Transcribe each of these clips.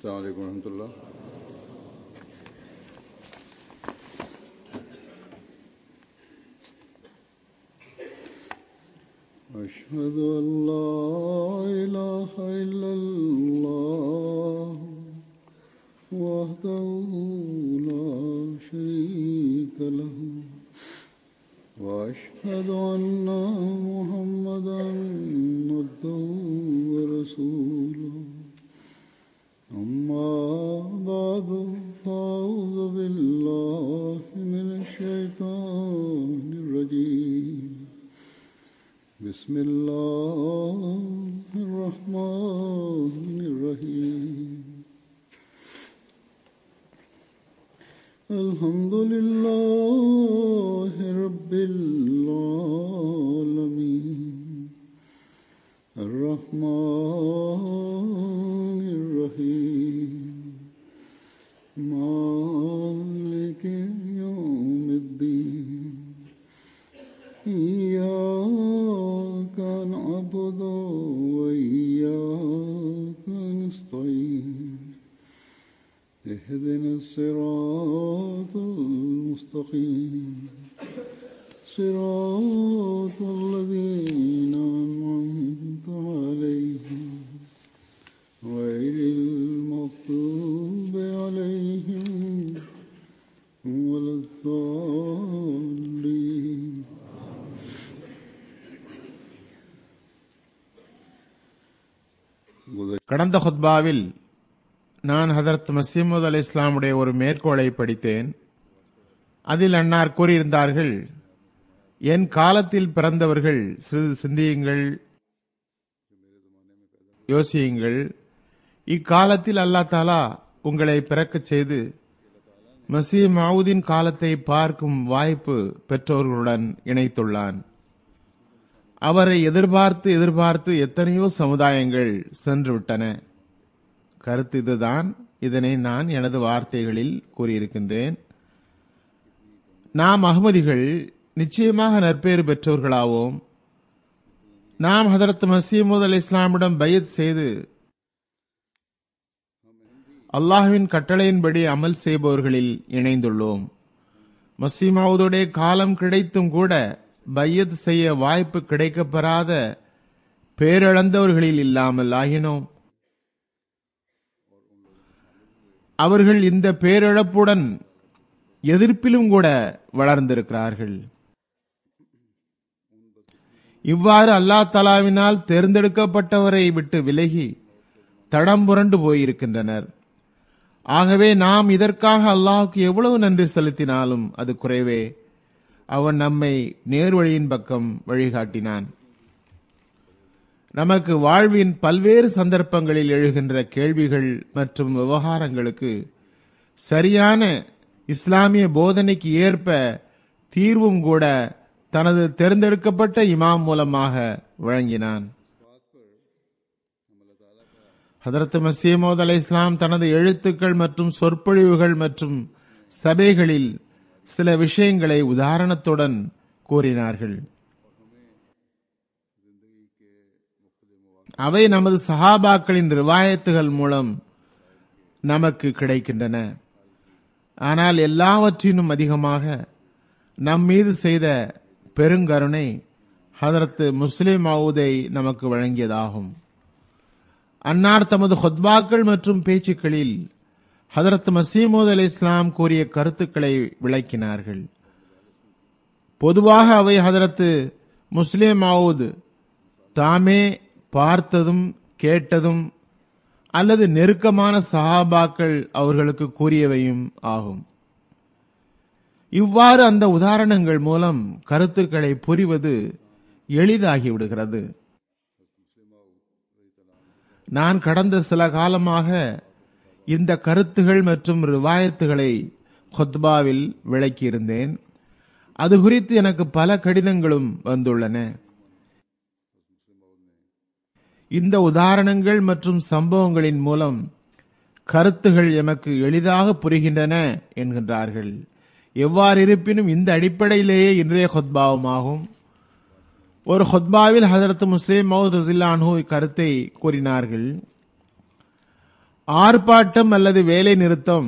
السلام عليكم ورحمة الله أشهد أن لا إله إلا الله وحده لا شريك له وأشهد أن محمدا عبده ورسوله أما بعد فأعوذ بالله من الشيطان الرجيم بسم الله الرحمن الرحيم الحمد لله رب العالمين الرحمن الرحيم مالك يوم الدين إياك نعبد وإياك نستعين اهدنا الصراط المستقيم صراط الذين أنعمت عليهم غير المغضوب عليهم ولا الضالين கடந்த ஹுத்பாவில் நான் ஹதரத் மசீமுத் அலி இஸ்லாமுடைய ஒரு மேற்கோளை படித்தேன் அதில் அன்னார் கூறியிருந்தார்கள் என் காலத்தில் பிறந்தவர்கள் சிறிது சிந்தியுங்கள் யோசியுங்கள் இக்காலத்தில் அல்லா தாலா உங்களை பிறக்கச் செய்து மசீ மாவுதின் காலத்தை பார்க்கும் வாய்ப்பு பெற்றோர்களுடன் இணைத்துள்ளான் அவரை எதிர்பார்த்து எதிர்பார்த்து எத்தனையோ சமுதாயங்கள் சென்று விட்டன கருத்து இதுதான் இதனை நான் எனது வார்த்தைகளில் கூறியிருக்கின்றேன் நாம் அகமதிகள் நிச்சயமாக நற்பேறு பெற்றோர்களாவோம் நாம் ஹதரத் மசீமுத் அலி இஸ்லாமிடம் பையத் செய்து அல்லாஹுவின் கட்டளையின்படி அமல் செய்பவர்களில் இணைந்துள்ளோம் மசீமாவுடைய காலம் கிடைத்தும் கூட பையத் செய்ய வாய்ப்பு கிடைக்கப்பெறாத பேரிழந்தவர்களில் இல்லாமல் ஆகினோம் அவர்கள் இந்த பேரிழப்புடன் எதிர்ப்பிலும் கூட வளர்ந்திருக்கிறார்கள் இவ்வாறு அல்லா தலாவினால் தேர்ந்தெடுக்கப்பட்டவரை விட்டு விலகி தடம் புரண்டு போயிருக்கின்றனர் ஆகவே நாம் இதற்காக அல்லாஹுக்கு எவ்வளவு நன்றி செலுத்தினாலும் அது குறைவே அவன் நம்மை நேர்வழியின் பக்கம் வழிகாட்டினான் நமக்கு வாழ்வின் பல்வேறு சந்தர்ப்பங்களில் எழுகின்ற கேள்விகள் மற்றும் விவகாரங்களுக்கு சரியான இஸ்லாமிய போதனைக்கு ஏற்ப தீர்வும் கூட தனது தேர்ந்தெடுக்கப்பட்ட இமாம் மூலமாக வழங்கினான் ஹதரத் மசீமோத் அலை இஸ்லாம் தனது எழுத்துக்கள் மற்றும் சொற்பொழிவுகள் மற்றும் சபைகளில் சில விஷயங்களை உதாரணத்துடன் கூறினார்கள் அவை நமது சஹாபாக்களின் ரிவாயத்துகள் மூலம் நமக்கு கிடைக்கின்றன ஆனால் எல்லாவற்றினும் அதிகமாக நம் மீது செய்த பெருங்கருணை ஹதரத் முஸ்லிம் மவுதை நமக்கு வழங்கியதாகும் அன்னார் தமது ஹொத்பாக்கள் மற்றும் பேச்சுக்களில் ஹதரத் மசீமூத் அலி இஸ்லாம் கூறிய கருத்துக்களை விளக்கினார்கள் பொதுவாக அவை ஹதரத் முஸ்லிம் மவுத் தாமே பார்த்ததும் கேட்டதும் அல்லது நெருக்கமான சஹாபாக்கள் அவர்களுக்கு கூறியவையும் ஆகும் இவ்வாறு அந்த உதாரணங்கள் மூலம் கருத்துக்களை புரிவது எளிதாகிவிடுகிறது நான் கடந்த சில காலமாக இந்த கருத்துகள் மற்றும் ரிவாயத்துகளை ஹொத்பாவில் விளக்கியிருந்தேன் அது குறித்து எனக்கு பல கடிதங்களும் வந்துள்ளன இந்த உதாரணங்கள் மற்றும் சம்பவங்களின் மூலம் கருத்துகள் எமக்கு எளிதாக புரிகின்றன என்கின்றார்கள் எவ்வாறு இருப்பினும் இந்த அடிப்படையிலேயே இன்றைய ஹொத்பாவுமாகும் ஒரு ஹொத்பாவில் ஹதரத் முஸ்லிம் மவுத் ரசில்லான்ஹூ இக்கருத்தை கூறினார்கள் ஆர்ப்பாட்டம் அல்லது வேலை நிறுத்தம்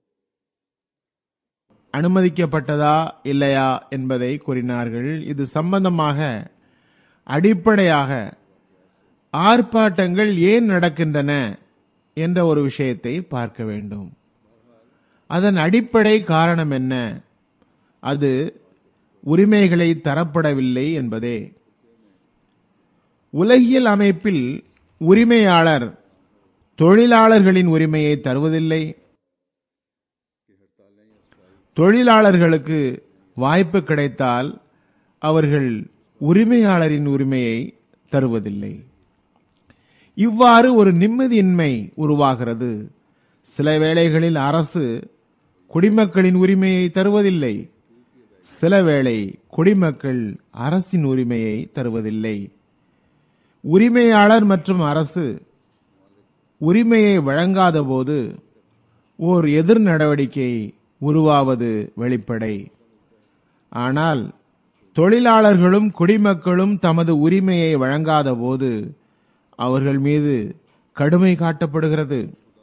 அனுமதிக்கப்பட்டதா இல்லையா என்பதை கூறினார்கள் இது சம்பந்தமாக அடிப்படையாக ஆர்ப்பாட்டங்கள் ஏன் நடக்கின்றன என்ற ஒரு விஷயத்தை பார்க்க வேண்டும் அதன் அடிப்படை காரணம் என்ன அது உரிமைகளை தரப்படவில்லை என்பதே உலகியல் அமைப்பில் உரிமையாளர் தொழிலாளர்களின் உரிமையை தருவதில்லை தொழிலாளர்களுக்கு வாய்ப்பு கிடைத்தால் அவர்கள் உரிமையாளரின் உரிமையை தருவதில்லை இவ்வாறு ஒரு நிம்மதியின்மை உருவாகிறது சில வேளைகளில் அரசு குடிமக்களின் உரிமையை தருவதில்லை சில வேளை குடிமக்கள் அரசின் உரிமையை தருவதில்லை உரிமையாளர் மற்றும் அரசு உரிமையை வழங்காத போது ஓர் எதிர் நடவடிக்கை உருவாவது வெளிப்படை ஆனால் தொழிலாளர்களும் குடிமக்களும் தமது உரிமையை வழங்காத போது அவர்கள் மீது கடுமை காட்டப்படுகிறது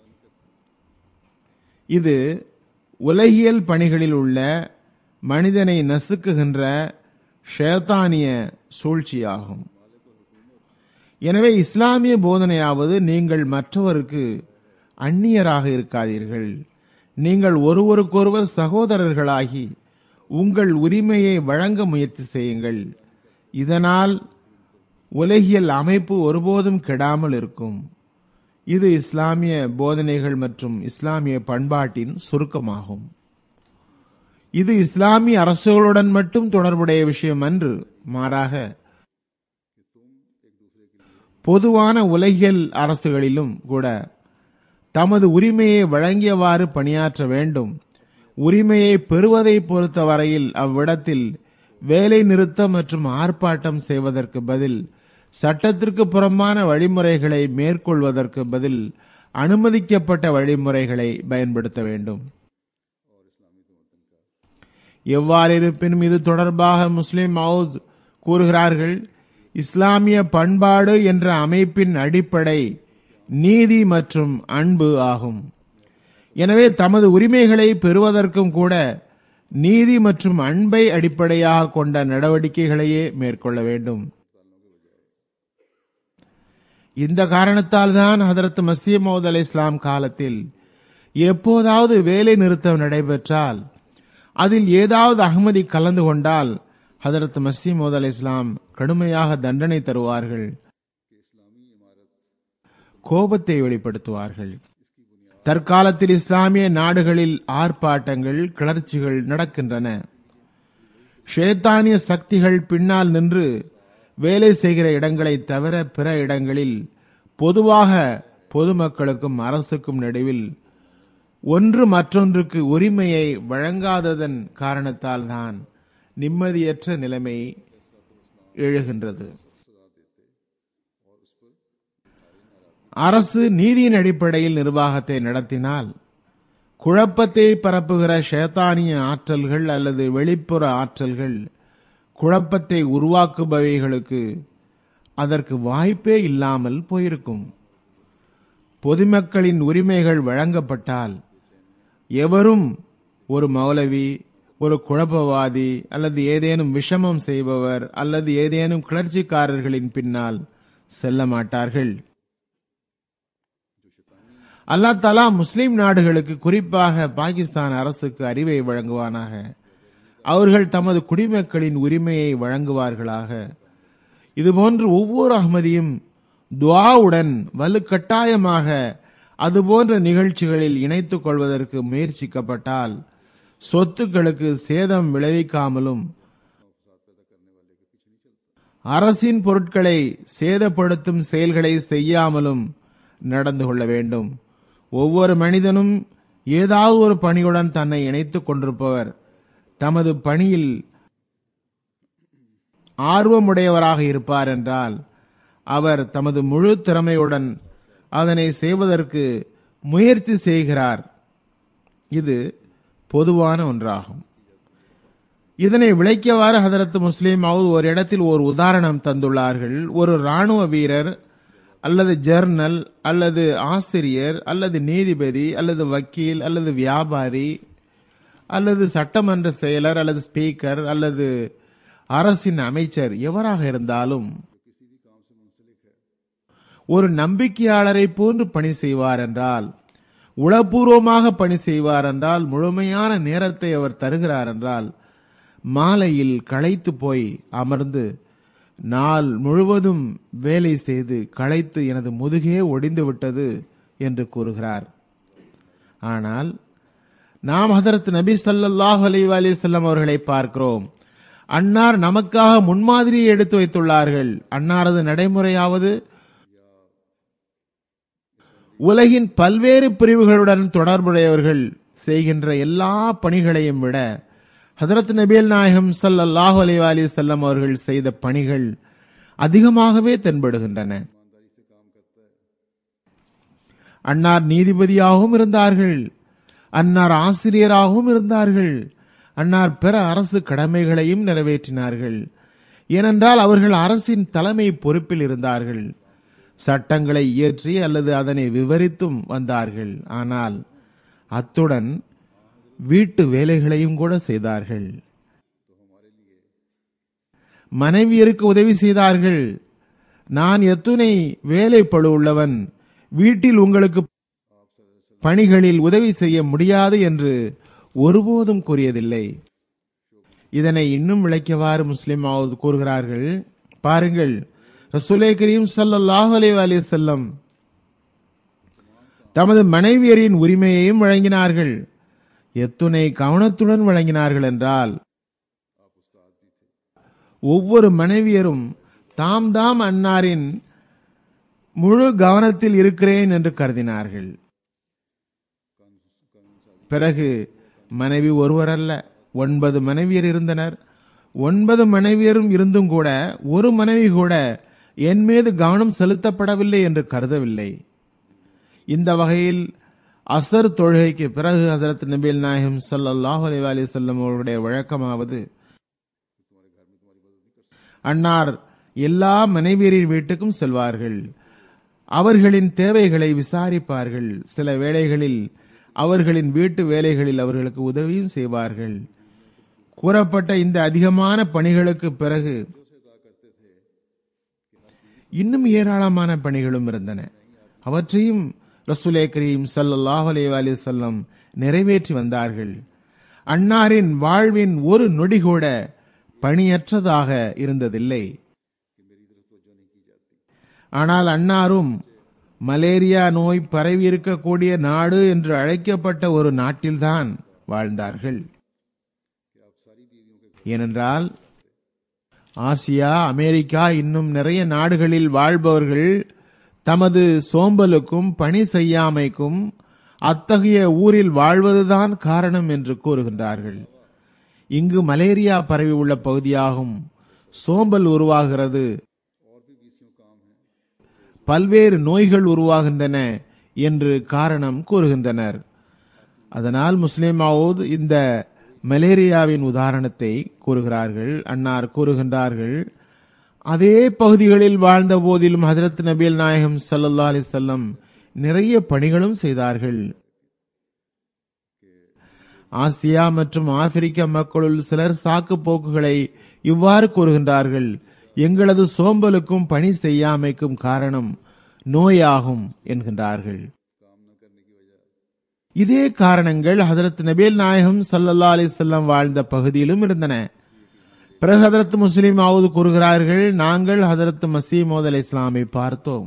இது உலகியல் பணிகளில் உள்ள மனிதனை நசுக்குகின்ற ஷேத்தானிய சூழ்ச்சியாகும் எனவே இஸ்லாமிய போதனையாவது நீங்கள் மற்றவருக்கு அந்நியராக இருக்காதீர்கள் நீங்கள் ஒருவருக்கொருவர் சகோதரர்களாகி உங்கள் உரிமையை வழங்க முயற்சி செய்யுங்கள் இதனால் உலகியல் அமைப்பு ஒருபோதும் கெடாமல் இருக்கும் இது இஸ்லாமிய போதனைகள் மற்றும் இஸ்லாமிய பண்பாட்டின் சுருக்கமாகும் இது இஸ்லாமிய அரசுகளுடன் மட்டும் தொடர்புடைய விஷயம் அன்று மாறாக பொதுவான உலகியல் அரசுகளிலும் கூட தமது உரிமையை வழங்கியவாறு பணியாற்ற வேண்டும் உரிமையை பெறுவதை பொறுத்தவரையில் அவ்விடத்தில் வேலை நிறுத்தம் மற்றும் ஆர்ப்பாட்டம் செய்வதற்கு பதில் சட்டத்திற்கு புறம்பான வழிமுறைகளை மேற்கொள்வதற்கு பதில் அனுமதிக்கப்பட்ட வழிமுறைகளை பயன்படுத்த வேண்டும் எவ்வாறிருப்பினும் இது தொடர்பாக முஸ்லிம் மவுத் கூறுகிறார்கள் இஸ்லாமிய பண்பாடு என்ற அமைப்பின் அடிப்படை நீதி மற்றும் அன்பு ஆகும் எனவே தமது உரிமைகளை பெறுவதற்கும் கூட நீதி மற்றும் அன்பை அடிப்படையாக கொண்ட நடவடிக்கைகளையே மேற்கொள்ள வேண்டும் இந்த காரணத்தால் தான் ஹதரத் மசீமௌத் அலி இஸ்லாம் காலத்தில் எப்போதாவது வேலை நிறுத்தம் நடைபெற்றால் அதில் ஏதாவது அகமதி கலந்து கொண்டால் ஹதரத் மசீமோத் அலி இஸ்லாம் கடுமையாக தண்டனை தருவார்கள் கோபத்தை வெளிப்படுத்துவார்கள் தற்காலத்தில் இஸ்லாமிய நாடுகளில் ஆர்ப்பாட்டங்கள் கிளர்ச்சிகள் நடக்கின்றன ஷேத்தானிய சக்திகள் பின்னால் நின்று வேலை செய்கிற இடங்களை தவிர பிற இடங்களில் பொதுவாக பொதுமக்களுக்கும் அரசுக்கும் நடுவில் ஒன்று மற்றொன்றுக்கு உரிமையை வழங்காததன் காரணத்தால் தான் நிம்மதியற்ற நிலைமை எழுகின்றது அரசு நீதியின் அடிப்படையில் நிர்வாகத்தை நடத்தினால் குழப்பத்தை பரப்புகிற ஷேத்தானிய ஆற்றல்கள் அல்லது வெளிப்புற ஆற்றல்கள் குழப்பத்தை உருவாக்குபவைகளுக்கு அதற்கு வாய்ப்பே இல்லாமல் போயிருக்கும் பொதுமக்களின் உரிமைகள் வழங்கப்பட்டால் எவரும் ஒரு மௌலவி ஒரு குழப்பவாதி அல்லது ஏதேனும் விஷமம் செய்பவர் அல்லது ஏதேனும் கிளர்ச்சிக்காரர்களின் பின்னால் செல்ல மாட்டார்கள் அல்லா தலா முஸ்லிம் நாடுகளுக்கு குறிப்பாக பாகிஸ்தான் அரசுக்கு அறிவை வழங்குவானாக அவர்கள் தமது குடிமக்களின் உரிமையை வழங்குவார்களாக இதுபோன்று ஒவ்வொரு அகமதியும் துவாவுடன் வலுக்கட்டாயமாக அதுபோன்ற நிகழ்ச்சிகளில் இணைத்துக் கொள்வதற்கு முயற்சிக்கப்பட்டால் சொத்துக்களுக்கு சேதம் விளைவிக்காமலும் அரசின் பொருட்களை சேதப்படுத்தும் செயல்களை செய்யாமலும் நடந்து கொள்ள வேண்டும் ஒவ்வொரு மனிதனும் ஏதாவது ஒரு பணியுடன் தன்னை இணைத்துக் கொண்டிருப்பவர் தமது பணியில் ஆர்வமுடையவராக இருப்பார் என்றால் அவர் தமது முழு திறமையுடன் அதனை செய்வதற்கு முயற்சி செய்கிறார் இது பொதுவான ஒன்றாகும் இதனை விளைக்கவாறு ஹதரத் முஸ்லிம் அவுத் ஒரு இடத்தில் ஒரு உதாரணம் தந்துள்ளார்கள் ஒரு ராணுவ வீரர் அல்லது ஜர்னல் அல்லது ஆசிரியர் அல்லது நீதிபதி அல்லது வக்கீல் அல்லது வியாபாரி அல்லது சட்டமன்ற செயலர் அல்லது ஸ்பீக்கர் அல்லது அரசின் அமைச்சர் எவராக இருந்தாலும் ஒரு நம்பிக்கையாளரை போன்று பணி செய்வார் என்றால் உளப்பூர்வமாக பணி செய்வார் என்றால் முழுமையான நேரத்தை அவர் தருகிறார் என்றால் மாலையில் களைத்து போய் அமர்ந்து நாள் முழுவதும் வேலை செய்து களைத்து எனது முதுகே ஒடிந்து விட்டது என்று கூறுகிறார் ஆனால் நாம் ஹதரத் நபி ஸல்லல்லாஹு அலைஹி வஸல்லம் அவர்களை பார்க்கிறோம் அன்னார் நமக்காக முன்மாதிரியை எடுத்து வைத்துள்ளார்கள் அன்னாரது நடைமுறையாவது உலகின் பல்வேறு பிரிவுகளுடன் தொடர்புடையவர்கள் செய்கின்ற எல்லா பணிகளையும் விட ஹதரத் நபியல் நாயகம் ஸல்லல்லாஹு அலைஹி வஸல்லம் அவர்கள் செய்த பணிகள் அதிகமாகவே தென்படுகின்றன அன்னார் நீதிபதியாகவும் இருந்தார்கள் அன்னார் ஆசிரியராகவும் இருந்தார்கள் அன்னார் பிற அரசு கடமைகளையும் நிறைவேற்றினார்கள் ஏனென்றால் அவர்கள் அரசின் தலைமை பொறுப்பில் இருந்தார்கள் சட்டங்களை இயற்றி அல்லது அதனை விவரித்தும் வந்தார்கள் ஆனால் அத்துடன் வீட்டு வேலைகளையும் கூட செய்தார்கள் மனைவியருக்கு உதவி செய்தார்கள் நான் எத்துணை வேலைப்பழு உள்ளவன் வீட்டில் உங்களுக்கு பணிகளில் உதவி செய்ய முடியாது என்று ஒருபோதும் கூறியதில்லை இதனை இன்னும் விளக்கியவாறு முஸ்லிம் கூறுகிறார்கள் பாருங்கள் ரசூலே கரீம் ஸல்லல்லாஹு அலைஹி வஸல்லம் தமது மனைவியரின் உரிமையையும் வழங்கினார்கள் எத்துணை கவனத்துடன் வழங்கினார்கள் என்றால் ஒவ்வொரு மனைவியரும் தாம் தாம் அன்னாரின் முழு கவனத்தில் இருக்கிறேன் என்று கருதினார்கள் பிறகு மனைவி ஒருவர் அல்ல ஒன்பது மனைவியர் இருந்தனர் ஒன்பது மனைவியரும் இருந்தும் கூட ஒரு மனைவி கூட என் மீது கவனம் செலுத்தப்படவில்லை என்று கருதவில்லை இந்த வகையில் அசர் தொழுகைக்கு பிறகு ஹசரத் நபீல் நாயகம் ஸல்லல்லாஹு அலைஹி வஸல்லம் அவர்களுடைய வழக்கமாவது அன்னார் எல்லா மனைவியரின் வீட்டுக்கும் செல்வார்கள் அவர்களின் தேவைகளை விசாரிப்பார்கள் சில வேளைகளில் அவர்களின் வீட்டு வேலைகளில் அவர்களுக்கு உதவியும் செய்வார்கள் கூறப்பட்ட இந்த அதிகமான பணிகளுக்கு பிறகு இன்னும் ஏராளமான பணிகளும் இருந்தன அவற்றையும் ரசூலே கரீம் ஸல்லல்லாஹு அலைஹி வஸல்லம் நிறைவேற்றி வந்தார்கள் அன்னாரின் வாழ்வின் ஒரு நொடி கூட பணியற்றதாக இருந்ததில்லை ஆனால் அன்னாரும் மலேரியா நோய் பரவி இருக்கக்கூடிய நாடு என்று அழைக்கப்பட்ட ஒரு நாட்டில்தான் வாழ்ந்தார்கள் ஏனென்றால் ஆசியா அமெரிக்கா இன்னும் நிறைய நாடுகளில் வாழ்பவர்கள் தமது சோம்பலுக்கும் பணி செய்யாமைக்கும் அத்தகைய ஊரில் வாழ்வதுதான் காரணம் என்று கூறுகின்றார்கள் இங்கு மலேரியா பரவி உள்ள பகுதியாகும் சோம்பல் உருவாகிறது பல்வேறு நோய்கள் உருவாகின்றன என்று காரணம் கூறுகின்றனர் அதனால் முஸ்லிம் மவுத் இந்த மலேரியாவின் உதாரணத்தை கூறுகிறார்கள் அன்னார் கூறுகின்றார்கள் அதே பகுதிகளில் வாழ்ந்த போதிலும் ஹஜரத் நபீல் நாயகம் சல்லா அலிசல்லம் நிறைய பணிகளும் செய்தார்கள் ஆசியா மற்றும் ஆப்பிரிக்க மக்களுள் சிலர் சாக்கு போக்குகளை இவ்வாறு கூறுகின்றார்கள் எங்களது சோம்பலுக்கும் பணி செய்யாமைக்கும் காரணம் நோயாகும் என்கின்றார்கள் இதே காரணங்கள் ஹதரத் நபீல் நாயகம் சல்லல்லா அலிசல்லாம் வாழ்ந்த பகுதியிலும் இருந்தன பிறகு ஹதரத் முஸ்லிம் ஆவது கூறுகிறார்கள் நாங்கள் ஹதரத் மசீமோத் அலி இஸ்லாமை பார்த்தோம்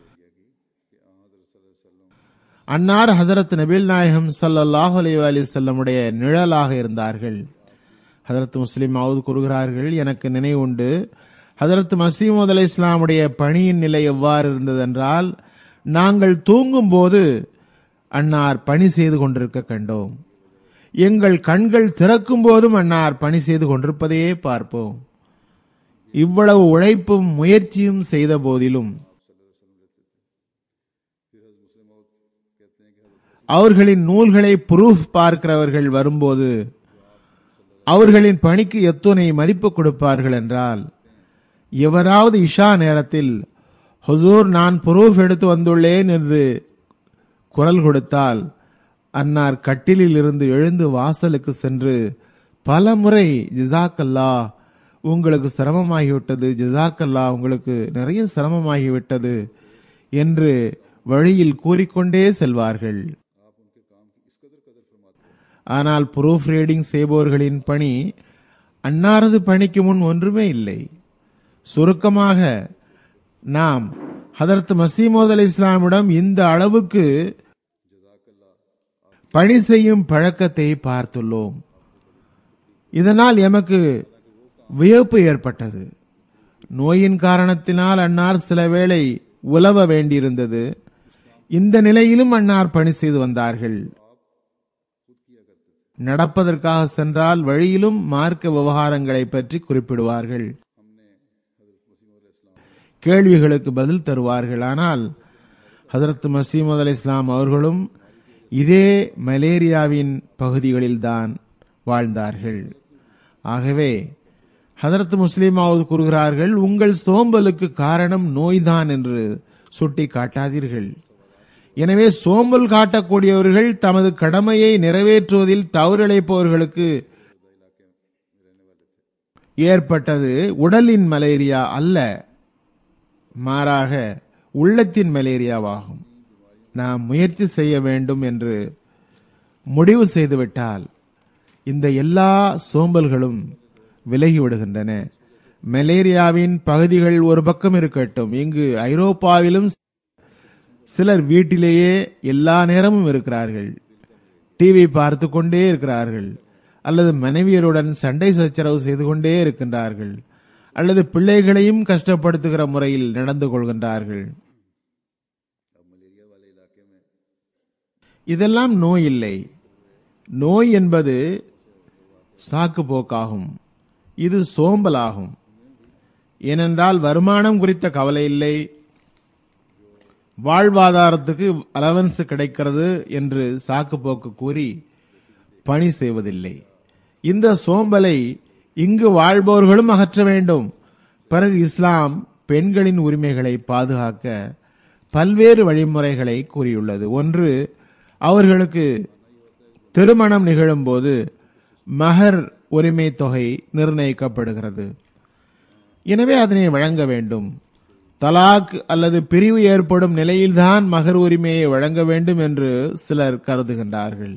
அன்னார் ஹதரத் நபீல் நாயகம் சல்லல்லாஹு அலி அலி செல்லமுடைய நிழலாக இருந்தார்கள் ஹதரத் முஸ்லிம் ஆவது கூறுகிறார்கள் எனக்கு நினைவுண்டு ஹதரத் மசீமோத் அலி இஸ்லாமுடைய பணியின் நிலை எவ்வாறு இருந்ததென்றால் நாங்கள் தூங்கும் போது அன்னார் பணி செய்து கொண்டிருக்க கண்டோம் எங்கள் கண்கள் திறக்கும் போதும் அன்னார் பணி செய்து கொண்டிருப்பதையே பார்ப்போம் இவ்வளவு உழைப்பும் முயற்சியும் செய்த போதிலும் அவர்களின் நூல்களை புரூஃப் பார்க்கிறவர்கள் வரும்போது அவர்களின் பணிக்கு எத்துணை மதிப்பு கொடுப்பார்கள் என்றால் எவராவது இஷா நேரத்தில் ஹுசூர் நான் புரூஃப் எடுத்து வந்துள்ளேன் என்று குரல் கொடுத்தால் அன்னார் கட்டிலில் இருந்து எழுந்து வாசலுக்கு சென்று பல முறை ஜிசாக்கல்லா உங்களுக்கு சிரமமாகிவிட்டது ஜிசாக்கல்லா உங்களுக்கு நிறைய சிரமமாகிவிட்டது என்று வழியில் கூறிக்கொண்டே செல்வார்கள் ஆனால் ப்ரூஃப் ரீடிங் செய்பவர்களின் பணி அன்னாரது பணிக்கு முன் ஒன்றுமே இல்லை சுருக்கமாக நாம் ஹதரத் மசீமோத் அலி இஸ்லாமிடம் இந்த அளவுக்கு பணி செய்யும் பழக்கத்தை பார்த்துள்ளோம் இதனால் எமக்கு வியப்பு ஏற்பட்டது நோயின் காரணத்தினால் அன்னார் சில வேளை உலவ வேண்டியிருந்தது இந்த நிலையிலும் அன்னார் பணி செய்து வந்தார்கள் நடப்பதற்காக சென்றால் வழியிலும் மார்க்க விவகாரங்களை பற்றி குறிப்பிடுவார்கள் கேள்விகளுக்கு பதில் தருவார்கள் ஆனால் ஹதரத் மசீமது அலி இஸ்லாம் அவர்களும் இதே மலேரியாவின் பகுதிகளில்தான் வாழ்ந்தார்கள் ஆகவே ஹதரத் முஸ்லீமாவது கூறுகிறார்கள் உங்கள் சோம்பலுக்கு காரணம் நோய்தான் என்று சுட்டி காட்டாதீர்கள் எனவே சோம்பல் காட்டக்கூடியவர்கள் தமது கடமையை நிறைவேற்றுவதில் தவறிழைப்பவர்களுக்கு ஏற்பட்டது உடலின் மலேரியா அல்ல மாறாக உள்ளத்தின் மலேரியாவாகும் நாம் முயற்சி செய்ய வேண்டும் என்று முடிவு செய்துவிட்டால் இந்த எல்லா சோம்பல்களும் விலகிவிடுகின்றன மலேரியாவின் பகுதிகள் ஒரு பக்கம் இருக்கட்டும் இங்கு ஐரோப்பாவிலும் சிலர் வீட்டிலேயே எல்லா நேரமும் இருக்கிறார்கள் டிவி பார்த்து கொண்டே இருக்கிறார்கள் அல்லது மனைவியருடன் சண்டை சச்சரவு செய்து கொண்டே இருக்கின்றார்கள் அல்லது பிள்ளைகளையும் கஷ்டப்படுத்துகிற முறையில் நடந்து கொள்கின்றார்கள் இதெல்லாம் நோய் இல்லை நோய் என்பது சாக்கு போக்காகும் இது சோம்பலாகும் ஏனென்றால் வருமானம் குறித்த கவலை இல்லை வாழ்வாதாரத்துக்கு அலவன்ஸ் கிடைக்கிறது என்று சாக்கு போக்கு கூறி பணி செய்வதில்லை இந்த சோம்பலை இங்கு வாழ்பவர்களும் அகற்ற வேண்டும் பிறகு இஸ்லாம் பெண்களின் உரிமைகளை பாதுகாக்க பல்வேறு வழிமுறைகளை கூறியுள்ளது ஒன்று அவர்களுக்கு திருமணம் நிகழும்போது மகர் உரிமை தொகை நிர்ணயிக்கப்படுகிறது எனவே அதனை வழங்க வேண்டும் தலாக் அல்லது பிரிவு ஏற்படும் நிலையில்தான் மகர் உரிமையை வழங்க வேண்டும் என்று சிலர் கருதுகின்றார்கள்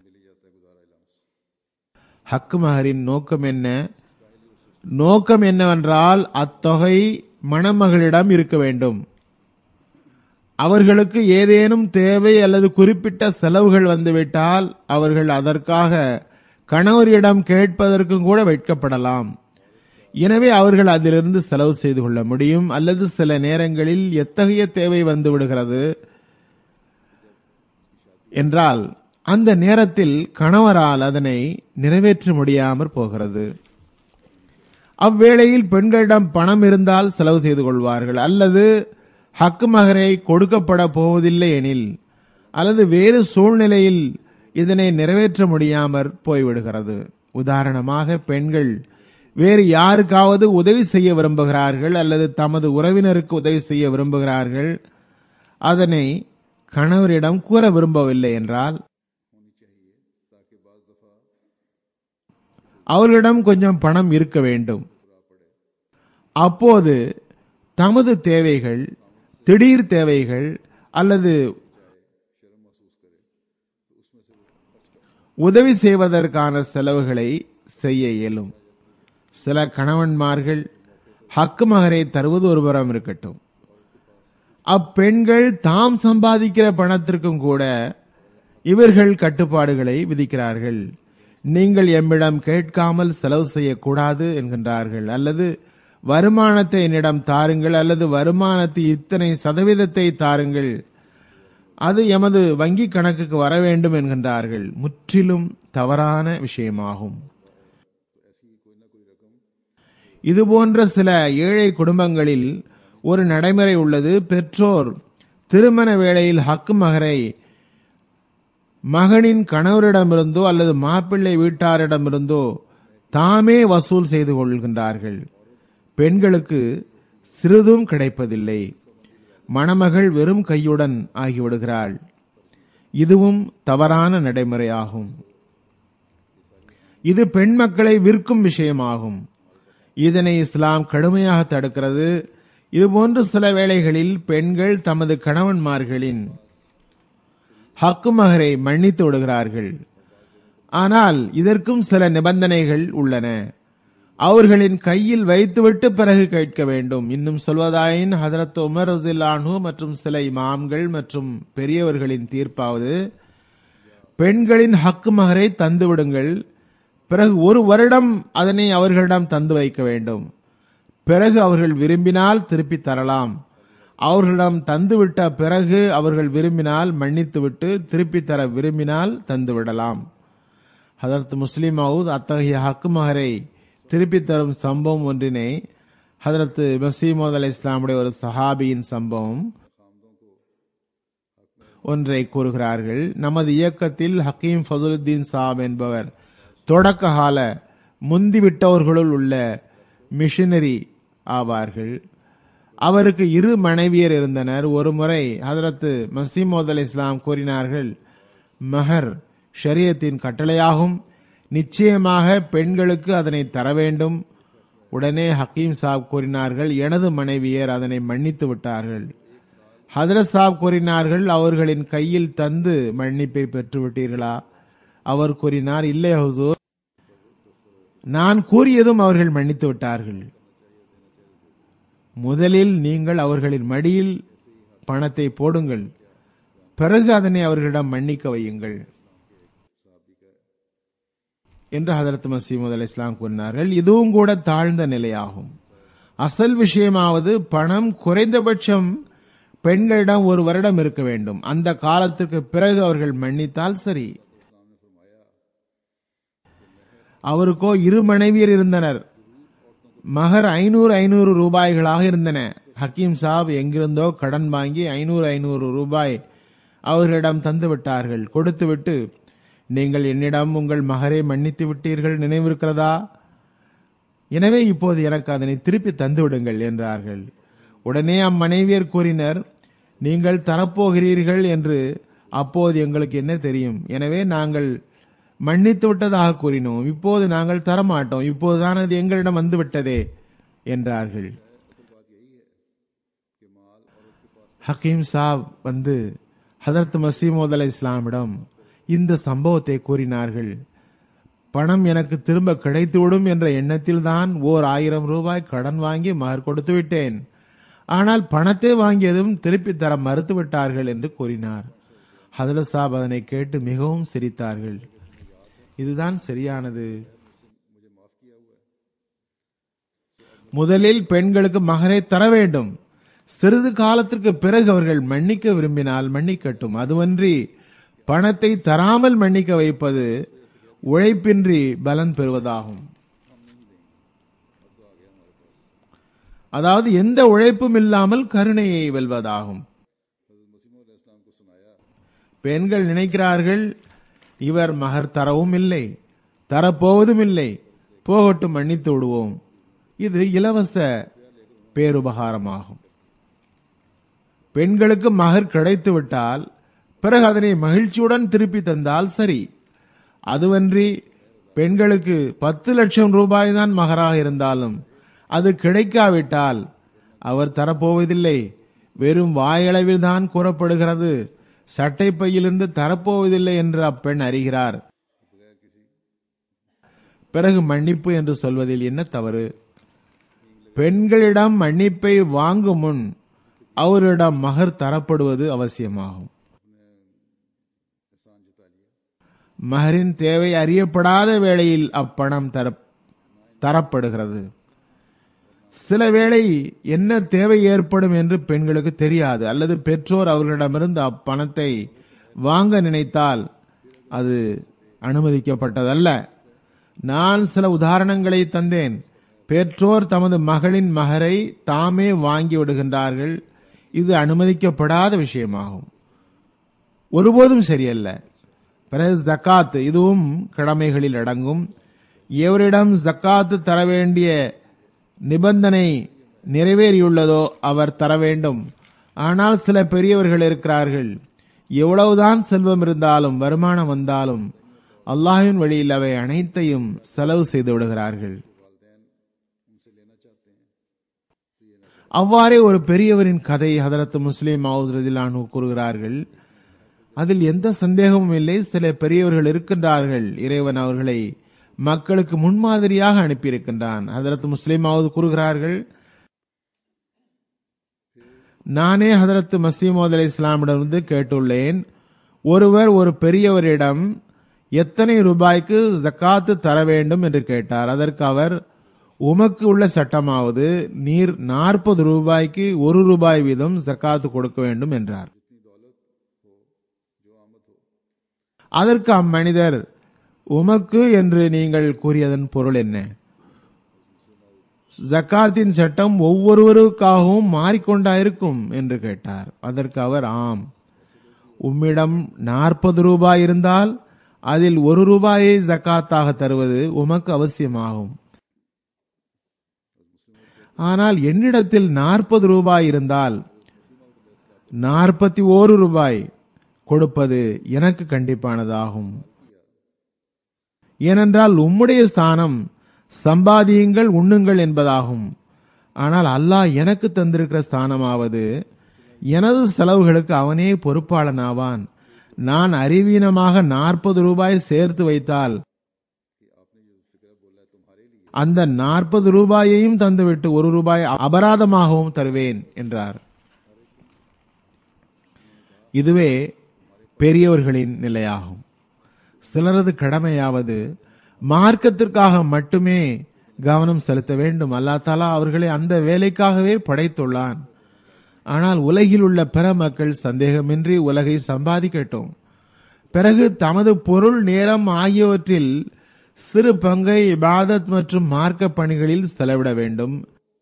ஹக்கு மகரின் நோக்கம் என்ன நோக்கம் என்னவென்றால் அத்தொகை மணமகளிடம் இருக்க வேண்டும் அவர்களுக்கு ஏதேனும் தேவை அல்லது குறிப்பிட்ட செலவுகள் வந்துவிட்டால் அவர்கள் அதற்காக கணவரிடம் கேட்பதற்கும் கூட வெட்கப்படலாம் எனவே அவர்கள் அதிலிருந்து செலவு செய்து கொள்ள முடியும் அல்லது சில நேரங்களில் எத்தகைய தேவை வந்து விடுகிறது என்றால் அந்த நேரத்தில் கணவரால் அதனை நிறைவேற்ற முடியாமற் போகிறது அவ்வேளையில் பெண்களிடம் பணம் இருந்தால் செலவு செய்து கொள்வார்கள் அல்லது ஹக்கு மகரை கொடுக்கப்பட போவதில்லை எனில் அல்லது வேறு சூழ்நிலையில் இதனை நிறைவேற்ற முடியாமற் போய்விடுகிறது உதாரணமாக பெண்கள் வேறு யாருக்காவது உதவி செய்ய விரும்புகிறார்கள் அல்லது தமது உறவினருக்கு உதவி செய்ய விரும்புகிறார்கள் அதனை கணவரிடம் கூற விரும்பவில்லை என்றால் அவர்களிடம் கொஞ்சம் பணம் இருக்க வேண்டும் அப்போது தமது தேவைகள் திடீர் தேவைகள் அல்லது உதவி செய்வதற்கான செலவுகளை செய்ய இயலும் சில கணவன்மார்கள் ஹக்கு மகரை தருவது ஒருபுறம் இருக்கட்டும் அப்பெண்கள் தாம் சம்பாதிக்கிற பணத்திற்கும் கூட இவர்கள் கட்டுப்பாடுகளை விதிக்கிறார்கள் நீங்கள் எம்மிடம் கேட்காமல் செலவு செய்யக்கூடாது என்கின்றார்கள் அல்லது வருமானத்தை என்னிடம் தாருங்கள் அல்லது வருமானத்தை இத்தனை சதவீதத்தை தாருங்கள் அது எமது வங்கி கணக்குக்கு வர வேண்டும் என்கின்றார்கள் முற்றிலும் தவறான விஷயமாகும் இது போன்ற சில ஏழை குடும்பங்களில் ஒரு நடைமுறை உள்ளது பெற்றோர் திருமண வேளையில் ஹக்கு மகரை மகனின் கணவரிடமிருந்தோ அல்லது மாப்பிள்ளை வீட்டாரிடமிருந்தோ தாமே வசூல் செய்து கொள்கின்றார்கள் பெண்களுக்கு சிறிதும் கிடைப்பதில்லை மணமகள் வெறும் கையுடன் ஆகிவிடுகிறாள் இதுவும் தவறான நடைமுறையாகும் இது பெண் மக்களை விற்கும் விஷயமாகும் இதனை இஸ்லாம் கடுமையாக தடுக்கிறது இதுபோன்று சில வேளைகளில் பெண்கள் தமது கணவன்மார்களின் ஹக்கு மகரை மன்னித்து விடுகிறார்கள் ஆனால் இதற்கும் சில நிபந்தனைகள் உள்ளன அவர்களின் கையில் வைத்துவிட்டு பிறகு கேட்க வேண்டும் இன்னும் சொல்வதாயின் ஹதரத் உமர் ரசில்லானு மற்றும் சில இமாம்கள் மற்றும் பெரியவர்களின் தீர்ப்பாவது பெண்களின் ஹக்கு மகரை தந்து விடுங்கள் பிறகு ஒரு வருடம் அதனை அவர்களிடம் தந்து வைக்க வேண்டும் பிறகு அவர்கள் விரும்பினால் திருப்பி தரலாம் அவர்களிடம் தந்துவிட்ட பிறகு அவர்கள் விரும்பினால் மன்னித்துவிட்டு திருப்பி தர விரும்பினால் தந்து விடலாம் ஹதரத் முஸ்லிம் மவுத் அத்தகைய ஹக்கு மகரை திருப்பி தரும் சம்பவம் ஒன்றினை ஹதரத் மசீமோத் அலி இஸ்லாமுடைய ஒரு சஹாபியின் சம்பவம் ஒன்றை கூறுகிறார்கள் நமது இயக்கத்தில் ஹக்கீம் ஃபசுலுத்தீன் சாப் என்பவர் தொடக்க கால முந்திவிட்டவர்களுள் உள்ள மிஷனரி ஆவார்கள் அவருக்கு இரு மனைவியர் இருந்தனர் ஒரு முறை ஹதரத் மசீமோத் அலி இஸ்லாம் கூறினார்கள் மஹர் ஷரியத்தின் கட்டளையாகும் நிச்சயமாக பெண்களுக்கு அதனை தர வேண்டும் உடனே ஹக்கீம் சாப் கூறினார்கள் எனது மனைவியர் அதனை மன்னித்து விட்டார்கள் ஹதரத் சாப் கூறினார்கள் அவர்களின் கையில் தந்து மன்னிப்பை பெற்று விட்டீர்களா அவர் கூறினார் இல்லை ஹுசூர் நான் கூறியதும் அவர்கள் மன்னித்து விட்டார்கள் முதலில் நீங்கள் அவர்களின் மடியில் பணத்தை போடுங்கள் பிறகு அதனை அவர்களிடம் மன்னிக்க வையுங்கள் என்று ஹதரத் மசீமது அலி இஸ்லாம் கூறினார்கள் இதுவும் கூட தாழ்ந்த நிலையாகும் அசல் விஷயமாவது பணம் குறைந்தபட்சம் பெண்களிடம் ஒரு வருடம் இருக்க வேண்டும் அந்த காலத்திற்கு பிறகு அவர்கள் மன்னித்தால் சரி அவருக்கோ இரு மனைவியர் இருந்தனர் மகர் ஐநூறு ஐநூறு ரூபாய்களாக இருந்தன ஹக்கீம் சாப் எங்கிருந்தோ கடன் வாங்கி ஐநூறு ஐநூறு ரூபாய் அவர்களிடம் தந்து விட்டார்கள் கொடுத்துவிட்டு நீங்கள் என்னிடம் உங்கள் மகரை மன்னித்து விட்டீர்கள் நினைவிருக்கிறதா எனவே இப்போது எனக்கு அதனை திருப்பி தந்து விடுங்கள் என்றார்கள் உடனே அம்மனைவியர் கூறினர் நீங்கள் தரப்போகிறீர்கள் என்று அப்போது எங்களுக்கு என்ன தெரியும் எனவே நாங்கள் மன்னித்து விட்டதாக கூறினோம் இப்போது நாங்கள் தரமாட்டோம் இப்போதுதான் அது எங்களிடம் வந்து விட்டதே என்றார்கள் ஹக்கீம் சாப் வந்து ஹதரத் மசீமோத் அலை இஸ்லாமிடம் இந்த சம்பவத்தை கூறினார்கள் பணம் எனக்கு திரும்ப கிடைத்துவிடும் என்ற எண்ணத்தில் தான் ஓர் ஆயிரம் ரூபாய் கடன் வாங்கி மகர் கொடுத்து விட்டேன் ஆனால் பணத்தை வாங்கியதும் திருப்பி தர மறுத்து விட்டார்கள் என்று கூறினார் ஹதரத் சாப் அதனை கேட்டு மிகவும் சிரித்தார்கள் இதுதான் சரியானது முதலில் பெண்களுக்கு மகரை தர வேண்டும் சிறிது காலத்திற்கு பிறகு அவர்கள் மன்னிக்க விரும்பினால் மன்னிக்கட்டும் அதுவன்றி பணத்தை தராமல் மன்னிக்க வைப்பது உழைப்பின்றி பலன் பெறுவதாகும் அதாவது எந்த உழைப்பும் இல்லாமல் கருணையை வெல்வதாகும் பெண்கள் நினைக்கிறார்கள் இவர் மகர் தரவும் இல்லை தரப்போவதும் இல்லை போகட்டும் மன்னித்து விடுவோம் இது இலவச பேருபகாரமாகும் பெண்களுக்கு மகர் கிடைத்து விட்டால் பிறகு அதனை மகிழ்ச்சியுடன் திருப்பி தந்தால் சரி அதுவன்றி பெண்களுக்கு பத்து லட்சம் ரூபாய் தான் மகராக இருந்தாலும் அது கிடைக்காவிட்டால் அவர் தரப்போவதில்லை வெறும் வாயளவில் தான் கூறப்படுகிறது சட்டை பையிலிருந்து தரப்போவதில்லை என்று அப்பெண் அறிகிறார் பிறகு மன்னிப்பு என்று சொல்வதில் என்ன தவறு பெண்களிடம் மன்னிப்பை வாங்கும் முன் அவரிடம் மகர் தரப்படுவது அவசியமாகும் மகரின் தேவை அறியப்படாத வேளையில் அப்பணம் தர தரப்படுகிறது சில வேளை என்ன தேவை ஏற்படும் என்று பெண்களுக்கு தெரியாது அல்லது பெற்றோர் அவர்களிடமிருந்து அப்பணத்தை வாங்க நினைத்தால் அது அனுமதிக்கப்பட்டதல்ல நான் சில உதாரணங்களை தந்தேன் பெற்றோர் தமது மகளின் மகரை தாமே வாங்கி விடுகின்றார்கள் இது அனுமதிக்கப்படாத விஷயமாகும் ஒருபோதும் சரியல்ல பிறகு ஜக்காத் இதுவும் கடமைகளில் அடங்கும் எவரிடம் ஜக்காத் தர வேண்டிய நிபந்தனை நிறைவேறியுள்ளதோ அவர் தர வேண்டும் ஆனால் சில பெரியவர்கள் இருக்கிறார்கள் எவ்வளவுதான் செல்வம் இருந்தாலும் வருமானம் வந்தாலும் அல்லாஹ்வின் வழியில் அவை அனைத்தையும் செலவு செய்து விடுகிறார்கள் அவ்வாறே ஒரு பெரியவரின் கதை ஹதரத் முஸ்லிம் மவுஸ்ரதிலானு கூறுகிறார்கள் அதில் எந்த சந்தேகமும் இல்லை சில பெரியவர்கள் இருக்கின்றார்கள் இறைவன் அவர்களை மக்களுக்கு முன்மாதிரியாக அனுப்பியிருக்கின்றான் ஹதரத் முஸ்லிமாவது கூறுகிறார்கள் நானே ஹதரத் மசீமோத் அலி இஸ்லாமிடமிருந்து கேட்டுள்ளேன் ஒருவர் ஒரு பெரியவரிடம் எத்தனை ரூபாய்க்கு ஜக்காத்து தர வேண்டும் என்று கேட்டார் அதற்கு அவர் உமக்கு உள்ள சட்டமாவது நீர் நாற்பது ரூபாய்க்கு ஒரு ரூபாய் வீதம் ஜக்காத்து கொடுக்க வேண்டும் என்றார் அதற்கு அம்மனிதர் உமக்கு என்று நீங்கள் கூறியதன் பொருள் என்ன ஜக்காத்தின் சட்டம் ஒவ்வொருவருக்காகவும் மாறிக்கொண்டாயிருக்கும் என்று கேட்டார் அதற்கு அவர் ஆம் உம்மிடம் நாற்பது ரூபாய் இருந்தால் அதில் ஒரு ரூபாயை ஜக்காத்தாக தருவது உமக்கு அவசியமாகும் ஆனால் என்னிடத்தில் நாற்பது ரூபாய் இருந்தால் நாற்பத்தி ஓரு ரூபாய் கொடுப்பது எனக்கு கண்டிப்பானதாகும் ஏனென்றால் உம்முடைய ஸ்தானம் சம்பாதியுங்கள் உண்ணுங்கள் என்பதாகும் ஆனால் அல்லாஹ் எனக்கு தந்திருக்கிற ஸ்தானமாவது எனது செலவுகளுக்கு அவனே பொறுப்பாளனாவான் நான் அறிவீனமாக நாற்பது ரூபாய் சேர்த்து வைத்தால் அந்த நாற்பது ரூபாயையும் தந்துவிட்டு ஒரு ரூபாய் அபராதமாகவும் தருவேன் என்றார் இதுவே பெரியவர்களின் நிலையாகும் சிலரது கடமையாவது மார்க்கத்திற்காக மட்டுமே கவனம் செலுத்த வேண்டும் அல்லா தாலா அவர்களை அந்த வேலைக்காகவே படைத்துள்ளான் ஆனால் உலகில் உள்ள பிற மக்கள் சந்தேகமின்றி உலகை சம்பாதிக்கட்டும் பிறகு தமது பொருள் நேரம் ஆகியவற்றில் சிறு பங்கை இபாதத் மற்றும் மார்க்க பணிகளில் செலவிட வேண்டும்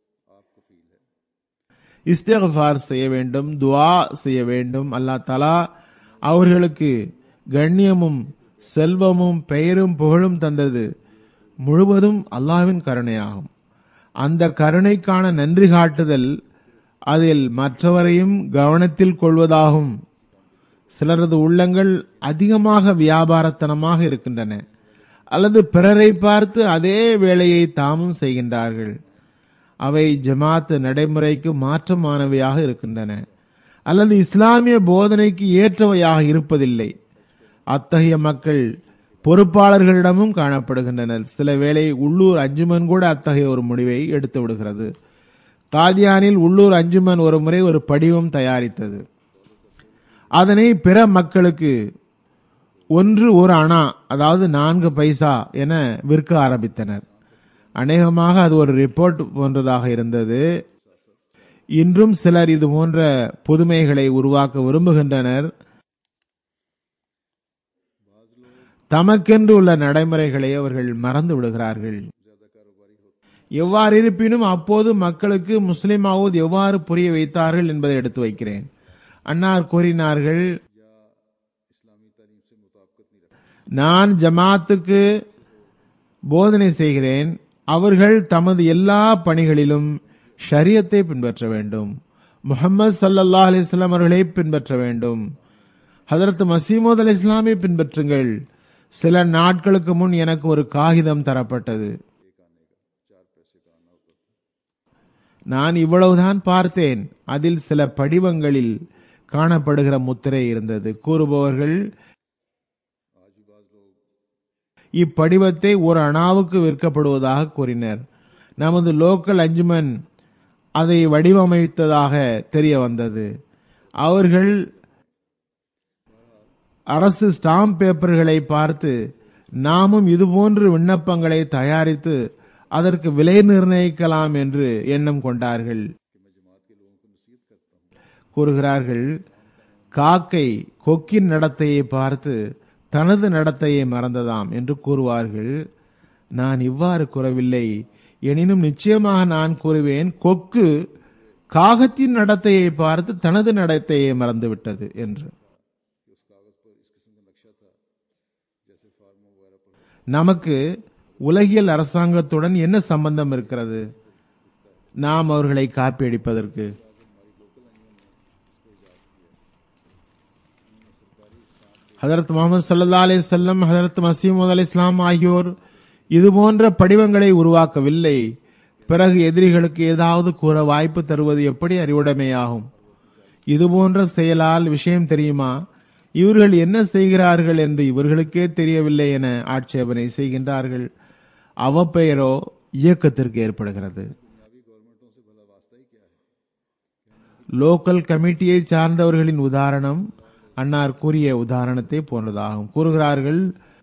இஸ்திகஃபார் செய்ய வேண்டும் துவா செய்ய வேண்டும் அல்லா தலா அவர்களுக்கு கண்ணியமும் செல்வமும் பெயரும் புகழும் தந்தது முழுவதும் அல்லாவின் கருணையாகும் அந்த கருணைக்கான நன்றி காட்டுதல் அதில் மற்றவரையும் கவனத்தில் கொள்வதாகும் சிலரது உள்ளங்கள் அதிகமாக வியாபாரத்தனமாக இருக்கின்றன அல்லது பிறரை பார்த்து அதே வேலையை தாமும் செய்கின்றார்கள் அவை ஜமாத் நடைமுறைக்கு மாற்றமானவையாக இருக்கின்றன அல்லது இஸ்லாமிய போதனைக்கு ஏற்றவையாக இருப்பதில்லை அத்தகைய மக்கள் பொறுப்பாளர்களிடமும் காணப்படுகின்றனர் சில வேளை உள்ளூர் அஞ்சுமன் கூட அத்தகைய ஒரு முடிவை எடுத்து விடுகிறது காதியானில் உள்ளூர் அஞ்சுமன் ஒரு முறை ஒரு படிவம் தயாரித்தது அதனை பிற மக்களுக்கு ஒன்று ஒரு அணா அதாவது நான்கு பைசா என விற்க ஆரம்பித்தனர் அநேகமாக அது ஒரு ரிப்போர்ட் போன்றதாக இருந்தது இன்றும் சிலர் இது போன்ற புதுமைகளை உருவாக்க விரும்புகின்றனர் தமக்கென்று உள்ள நடைமுறைகளை அவர்கள் மறந்து விடுகிறார்கள் எவ்வாறு இருப்பினும் அப்போது மக்களுக்கு முஸ்லிமாவது எவ்வாறு புரிய வைத்தார்கள் என்பதை எடுத்து வைக்கிறேன் அன்னார் கூறினார்கள் நான் ஜமாத்துக்கு போதனை செய்கிறேன் அவர்கள் தமது எல்லா பணிகளிலும் ஷரியத்தை பின்பற்ற வேண்டும் முகமது சல்லல்லா அலிஸ்லாம் அவர்களை பின்பற்ற வேண்டும் ஹதரத் மசீமோத் அலி இஸ்லாமை பின்பற்றுங்கள் சில நாட்களுக்கு முன் எனக்கு ஒரு காகிதம் தரப்பட்டது நான் இவ்வளவுதான் பார்த்தேன் அதில் சில படிவங்களில் காணப்படுகிற முத்திரை இருந்தது கூறுபவர்கள் இப்படிவத்தை ஒரு அணாவுக்கு விற்கப்படுவதாக கூறினர் நமது லோக்கல் அஞ்சுமன் அதை வடிவமைத்ததாக தெரிய வந்தது அவர்கள் அரசு ஸ்டாம்ப் பேப்பர்களை பார்த்து நாமும் இதுபோன்று விண்ணப்பங்களை தயாரித்து அதற்கு விலை நிர்ணயிக்கலாம் என்று எண்ணம் கொண்டார்கள் கூறுகிறார்கள் காக்கை கொக்கின் நடத்தையை பார்த்து தனது நடத்தையை மறந்ததாம் என்று கூறுவார்கள் நான் இவ்வாறு கூறவில்லை எனினும் நிச்சயமாக நான் கூறுவேன் கொக்கு காகத்தின் நடத்தையை பார்த்து தனது நடத்தையை மறந்துவிட்டது என்று நமக்கு உலகியல் அரசாங்கத்துடன் என்ன சம்பந்தம் இருக்கிறது நாம் அவர்களை காப்பி அடிப்பதற்கு ஹதரத் முகமது சல்லா அலி செல்லம் ஹதரத் மசீமது அலி இஸ்லாம் ஆகியோர் இதுபோன்ற படிவங்களை உருவாக்கவில்லை பிறகு எதிரிகளுக்கு ஏதாவது கூற வாய்ப்பு தருவது எப்படி அறிவுடைமையாகும் இதுபோன்ற செயலால் விஷயம் தெரியுமா இவர்கள் என்ன செய்கிறார்கள் என்று இவர்களுக்கே தெரியவில்லை என ஆட்சேபனை செய்கின்றார்கள் அவப்பெயரோ இயக்கத்திற்கு ஏற்படுகிறது லோக்கல் கமிட்டியை சார்ந்தவர்களின் உதாரணம் அன்னார் கூறிய உதாரணத்தை போன்றதாகும் கூறுகிறார்கள்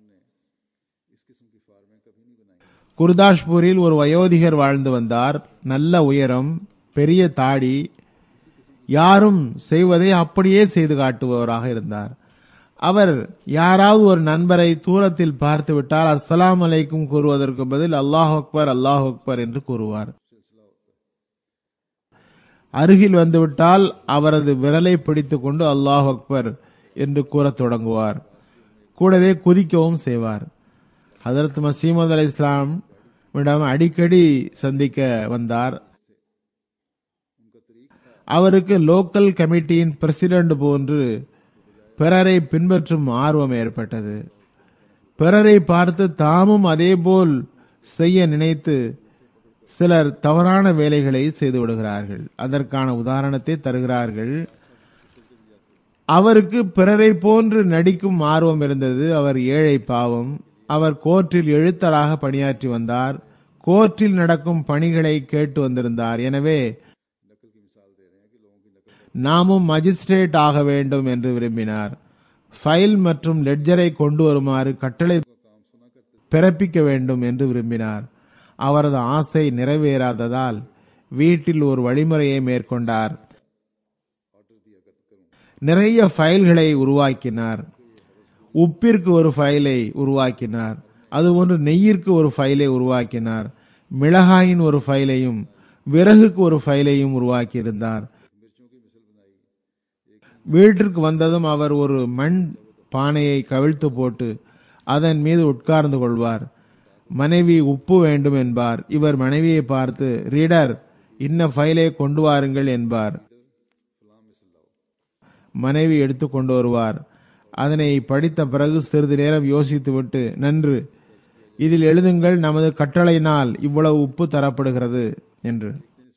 குர்தாஷ்பூரில் ஒரு வயோதிகர் வாழ்ந்து வந்தார் நல்ல உயரம் பெரிய தாடி யாரும் செய்வதை அப்படியே செய்து காட்டுபவராக இருந்தார் அவர் யாராவது ஒரு நண்பரை தூரத்தில் பார்த்து விட்டால் அஸ்ஸலாம் அலைக்கும் கூறுவதற்கு பதில் அல்லாஹ் அக்பர் அல்லாஹ் அக்பர் என்று கூறுவார் அருகில் வந்துவிட்டால் அவரது விரலை பிடித்துக் கொண்டு அல்லாஹ் அக்பர் என்று கூறத் தொடங்குவார் கூடவே குதிக்கவும் செய்வார் ஹதரத் மசீமது அலி இஸ்லாமிடம் அடிக்கடி சந்திக்க வந்தார் அவருக்கு லோக்கல் கமிட்டியின் பிரசிடென்ட் போன்று பிறரை பின்பற்றும் ஆர்வம் ஏற்பட்டது பிறரை பார்த்து தாமும் அதேபோல் செய்ய நினைத்து சிலர் தவறான வேலைகளை செய்து விடுகிறார்கள் அதற்கான உதாரணத்தை தருகிறார்கள் அவருக்கு பிறரை போன்று நடிக்கும் ஆர்வம் இருந்தது அவர் ஏழை பாவம் அவர் கோர்ட்டில் எழுத்தராக பணியாற்றி வந்தார் கோர்ட்டில் நடக்கும் பணிகளை கேட்டு வந்திருந்தார் எனவே நாமும் மஜிஸ்ட்ரேட் ஆக வேண்டும் என்று விரும்பினார் ஃபைல் மற்றும் லெட்ஜரை கொண்டு வருமாறு கட்டளை பிறப்பிக்க வேண்டும் என்று விரும்பினார் அவரது ஆசை நிறைவேறாததால் வீட்டில் ஒரு வழிமுறையை மேற்கொண்டார் நிறைய ஃபைல்களை உருவாக்கினார் உப்பிற்கு ஒரு ஃபைலை உருவாக்கினார் அதுபோன்று நெய்யிற்கு ஒரு ஃபைலை உருவாக்கினார் மிளகாயின் ஒரு ஃபைலையும் விறகுக்கு ஒரு ஃபைலையும் உருவாக்கியிருந்தார் வீட்டிற்கு வந்ததும் அவர் ஒரு மண் பானையை கவிழ்த்து போட்டு அதன் மீது உட்கார்ந்து கொள்வார் மனைவி உப்பு வேண்டும் என்பார் இவர் மனைவியை பார்த்து ரீடர் இன்ன ஃபைலை கொண்டு வாருங்கள் என்பார் மனைவி எடுத்து கொண்டு வருவார் அதனை படித்த பிறகு சிறிது நேரம் யோசித்துவிட்டு நன்று இதில் எழுதுங்கள் நமது கட்டளையினால் இவ்வளவு உப்பு தரப்படுகிறது என்று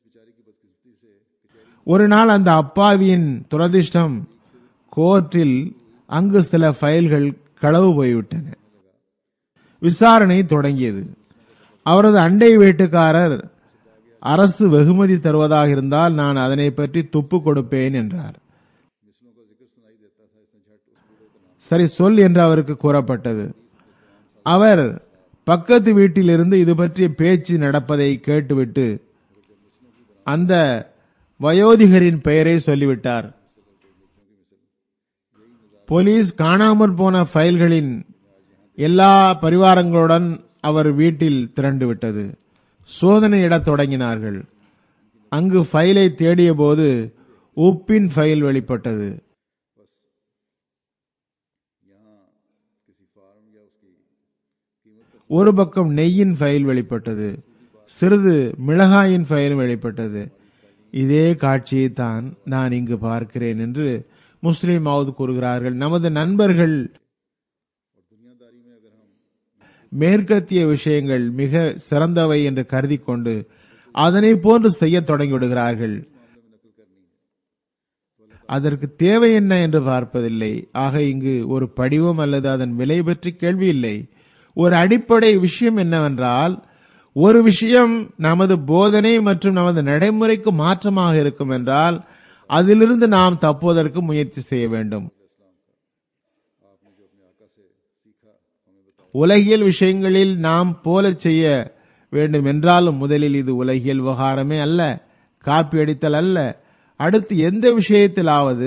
ஒரு நாள் அந்த அப்பாவியின் துரதிர்ஷ்டம் கோர்ட்டில் அங்கு சில ஃபைல்கள் களவு போய்விட்டன விசாரணை தொடங்கியது அவரது அண்டை வீட்டுக்காரர் அரசு வெகுமதி தருவதாக இருந்தால் நான் அதனை பற்றி துப்பு கொடுப்பேன் என்றார் சரி சொல் என்று அவருக்கு கூறப்பட்டது அவர் பக்கத்து வீட்டிலிருந்து இது பற்றிய பேச்சு நடப்பதை கேட்டுவிட்டு அந்த வயோதிகரின் பெயரை சொல்லிவிட்டார் போலீஸ் காணாமற் போன ஃபைல்களின் எல்லா பரிவாரங்களுடன் அவர் வீட்டில் திரண்டு விட்டது சோதனையிடத் தொடங்கினார்கள் அங்கு ஃபைலை தேடிய போது உப்பின் ஃபைல் வெளிப்பட்டது ஒரு பக்கம் நெய்யின் ஃபைல் வெளிப்பட்டது சிறிது மிளகாயின் ஃபைலும் வெளிப்பட்டது இதே காட்சியை தான் நான் இங்கு பார்க்கிறேன் என்று முஸ்லிம் மாவுது கூறுகிறார்கள் நமது நண்பர்கள் மேற்கத்திய விஷயங்கள் மிக சிறந்தவை என்று கருதி கொண்டு அதனை போன்று செய்ய தொடங்கி விடுகிறார்கள் அதற்கு தேவை என்ன என்று பார்ப்பதில்லை ஆக இங்கு ஒரு படிவம் அல்லது அதன் விலை பற்றி கேள்வி இல்லை ஒரு அடிப்படை விஷயம் என்னவென்றால் ஒரு விஷயம் நமது போதனை மற்றும் நமது நடைமுறைக்கு மாற்றமாக இருக்கும் என்றால் அதிலிருந்து நாம் தப்புவதற்கு முயற்சி செய்ய வேண்டும் உலகியல் விஷயங்களில் நாம் போல செய்ய வேண்டும் என்றாலும் முதலில் இது உலகியல் விவகாரமே அல்ல காப்பி அடித்தல் அல்ல அடுத்து எந்த விஷயத்திலாவது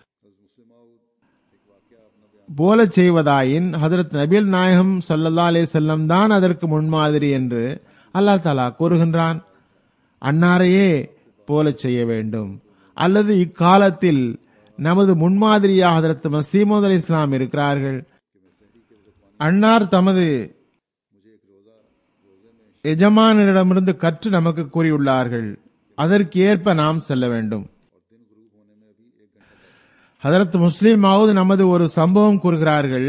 போல செய்வதாயின் ஹதரத் நபில் நாயகம் சல்லல்லா அலே செல்லம் தான் அதற்கு முன்மாதிரி என்று அல்லா தாலா கூறுகின்றான் அன்னாரையே போல செய்ய வேண்டும் அல்லது இக்காலத்தில் நமது முன்மாதிரியாக ஹதரத் மசீமது அலி இஸ்லாம் இருக்கிறார்கள் அன்னார் தமது எஜமானரிடமிருந்து கற்று நமக்கு கூறியுள்ளார்கள் அதற்கு ஏற்ப நாம் செல்ல வேண்டும் ஹதரத் முஸ்லிமாவது நமது ஒரு சம்பவம் கூறுகிறார்கள்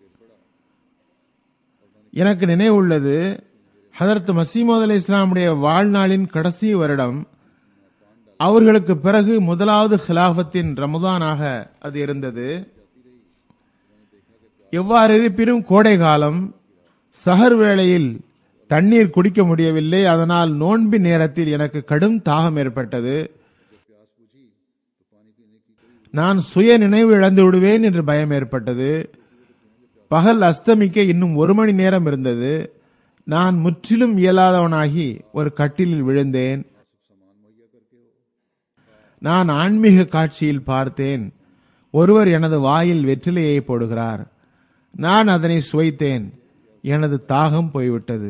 எனக்கு நினைவுள்ளது ஹதரத் மசீமது அலி இஸ்லாமுடைய வாழ்நாளின் கடைசி வருடம் அவர்களுக்கு பிறகு முதலாவது ஹிலாபத்தின் ரமதானாக அது இருந்தது எவ்வாறு இருப்பினும் கோடை காலம் சஹர் வேளையில் தண்ணீர் குடிக்க முடியவில்லை அதனால் நோன்பு நேரத்தில் எனக்கு கடும் தாகம் ஏற்பட்டது நான் சுய நினைவு இழந்து விடுவேன் என்று பயம் ஏற்பட்டது பகல் அஸ்தமிக்க இன்னும் ஒரு மணி நேரம் இருந்தது நான் முற்றிலும் இயலாதவனாகி ஒரு கட்டிலில் விழுந்தேன் நான் ஆன்மீக காட்சியில் பார்த்தேன் ஒருவர் எனது வாயில் வெற்றிலையை போடுகிறார் நான் அதனை சுவைத்தேன் எனது தாகம் போய்விட்டது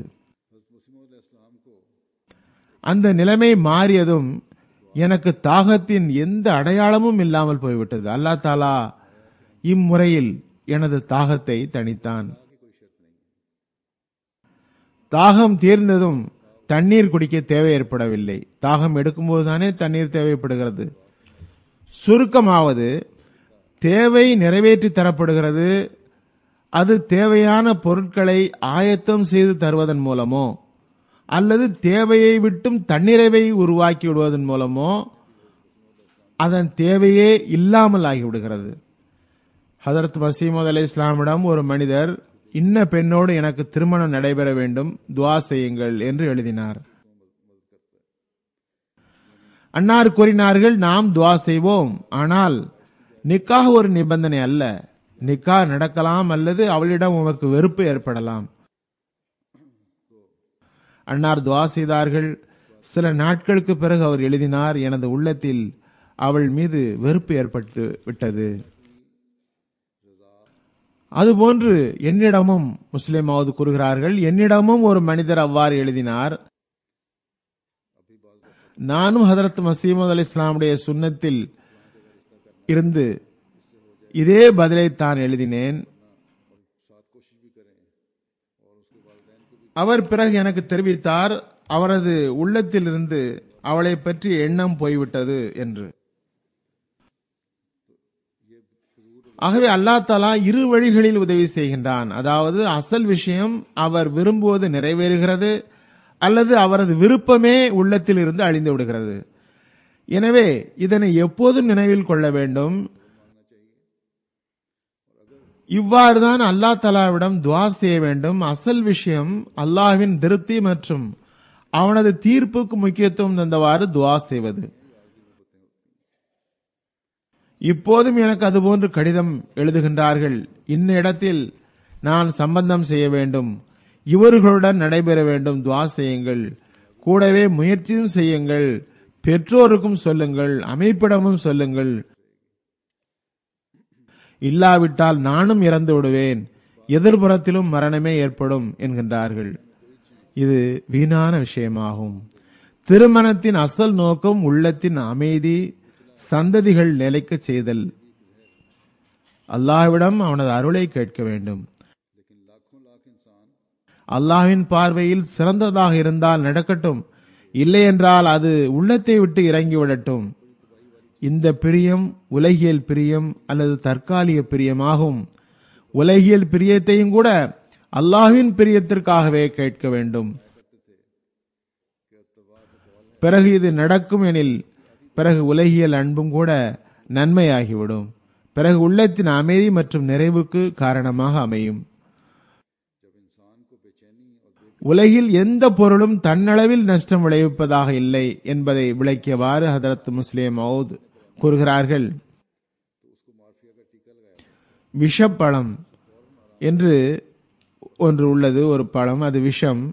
அந்த நிலைமை மாறியதும் எனக்கு தாகத்தின் எந்த அடையாளமும் இல்லாமல் போய்விட்டது அல்லா தாலா இம்முறையில் எனது தாகத்தை தணித்தான் தாகம் தீர்ந்ததும் தண்ணீர் குடிக்க தேவை ஏற்படவில்லை தாகம் எடுக்கும்போது தானே தண்ணீர் தேவைப்படுகிறது சுருக்கமாவது தேவை நிறைவேற்றி தரப்படுகிறது அது தேவையான பொருட்களை ஆயத்தம் செய்து தருவதன் மூலமோ அல்லது தேவையை விட்டும் தன்னிறைவை உருவாக்கி விடுவதன் மூலமோ அதன் தேவையே இல்லாமல் ஆகிவிடுகிறது ஹதரத் மசீமது அலி இஸ்லாமிடம் ஒரு மனிதர் இன்ன பெண்ணோடு எனக்கு திருமணம் நடைபெற வேண்டும் துவா செய்யுங்கள் என்று எழுதினார் அன்னார் கூறினார்கள் நாம் துவா செய்வோம் ஆனால் நிக்காக ஒரு நிபந்தனை அல்ல நிக்கா நடக்கலாம் அல்லது அவளிடம் உமக்கு வெறுப்பு ஏற்படலாம் அன்னார் துவா செய்தார்கள் சில நாட்களுக்கு பிறகு அவர் எழுதினார் எனது உள்ளத்தில் அவள் மீது வெறுப்பு ஏற்பட்டு விட்டது அதுபோன்று என்னிடமும் முஸ்லிமாவது கூறுகிறார்கள் என்னிடமும் ஒரு மனிதர் அவ்வாறு எழுதினார் நானும் ஹதரத் மசீமது அலி இஸ்லாமுடைய சுன்னத்தில் இருந்து இதே பதிலை தான் எழுதினேன் அவர் பிறகு எனக்கு தெரிவித்தார் அவரது உள்ளத்திலிருந்து அவளை பற்றி எண்ணம் போய்விட்டது என்று ஆகவே அல்லா தாலா இரு வழிகளில் உதவி செய்கின்றான் அதாவது அசல் விஷயம் அவர் விரும்புவது நிறைவேறுகிறது அல்லது அவரது விருப்பமே உள்ளத்தில் இருந்து அழிந்து விடுகிறது எனவே இதனை எப்போதும் நினைவில் கொள்ள வேண்டும் இவ்வாறுதான் அல்லா தலாவிடம் துவா செய்ய வேண்டும் அசல் விஷயம் அல்லாஹ்வின் திருப்தி மற்றும் அவனது தீர்ப்புக்கு முக்கியத்துவம் தந்தவாறு துவா செய்வது இப்போதும் எனக்கு அதுபோன்று கடிதம் எழுதுகின்றார்கள் இன்ன இடத்தில் நான் சம்பந்தம் செய்ய வேண்டும் இவர்களுடன் நடைபெற வேண்டும் துவா செய்யுங்கள் கூடவே முயற்சியும் செய்யுங்கள் பெற்றோருக்கும் சொல்லுங்கள் அமைப்பிடமும் சொல்லுங்கள் இல்லாவிட்டால் நானும் இறந்து விடுவேன் எதிர்புறத்திலும் மரணமே ஏற்படும் என்கின்றார்கள் இது வீணான விஷயமாகும் திருமணத்தின் அசல் நோக்கம் உள்ளத்தின் அமைதி சந்ததிகள் நிலைக்க செய்தல் அல்லாஹ்விடம் அவனது அருளை கேட்க வேண்டும் அல்லாஹ்வின் பார்வையில் சிறந்ததாக இருந்தால் நடக்கட்டும் இல்லை என்றால் அது உள்ளத்தை விட்டு இறங்கி விடட்டும் இந்த பிரியம் உலகியல் பிரியம் அல்லது தற்காலிக பிரியமாகும் உலகியல் பிரியத்தையும் கூட அல்லாஹ்வின் பிரியத்திற்காகவே கேட்க வேண்டும் பிறகு இது நடக்கும் எனில் பிறகு உலகியல் அன்பும் கூட நன்மையாகிவிடும் பிறகு உள்ளத்தின் அமைதி மற்றும் நிறைவுக்கு காரணமாக அமையும் உலகில் எந்த பொருளும் தன்னளவில் நஷ்டம் விளைவிப்பதாக இல்லை என்பதை விளக்கியவாறு ஹதரத் முஸ்லிம் மவுத் கூறுகிறார்கள் விஷப்பழம் என்று ஒன்று உள்ளது ஒரு பழம் அது விஷம்